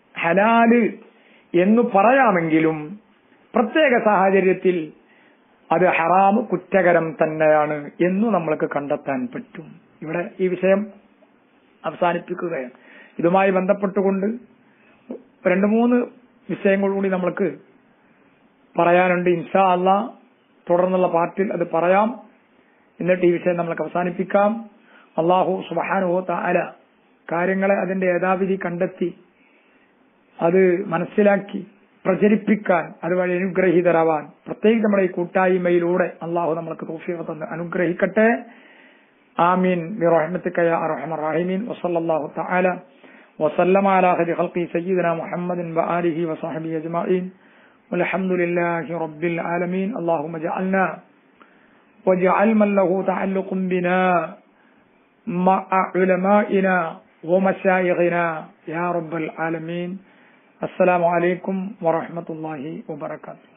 ഹലാല് എന്ന് പറയാമെങ്കിലും പ്രത്യേക സാഹചര്യത്തിൽ അത് ഹറാം കുറ്റകരം തന്നെയാണ് എന്നു നമ്മൾക്ക് കണ്ടെത്താൻ പറ്റും ഇവിടെ ഈ വിഷയം അവസാനിപ്പിക്കുകയാണ് ഇതുമായി ബന്ധപ്പെട്ടുകൊണ്ട് രണ്ട് മൂന്ന് വിഷയങ്ങൾ കൂടി നമ്മൾക്ക് പറയാനുണ്ട് ഇൻഷാ അല്ല തുടർന്നുള്ള പാർട്ടിൽ അത് പറയാം എന്നിട്ട് ഈ വിഷയം നമ്മൾക്ക് അവസാനിപ്പിക്കാം അള്ളാഹു സുബാനുഹോ താല കാര്യങ്ങളെ അതിന്റെ യഥാവിധി കണ്ടെത്തി അത് മനസ്സിലാക്കി പ്രചരിപ്പിക്കാൻ അതുവഴി അനുഗ്രഹീതരാവാൻ പ്രത്യേകിച്ച് നമ്മുടെ ഈ കൂട്ടായ്മയിലൂടെ അള്ളാഹു നമ്മൾക്ക് തോഫീഖ് തന്ന് അനുഗ്രഹിക്കട്ടെ ആമീൻ برحمتك يا ارحم الراحمين وصلى الله تعالى وسلم على خير خلقه سيدنا محمد وآله وصحبه أجمعين والحمد لله رب العالمين اللهم اجعلنا واجعل من له تعلق بنا مع علمائنا ومشايخنا يا رب العالمين السلام عليكم ورحمة الله وبركاته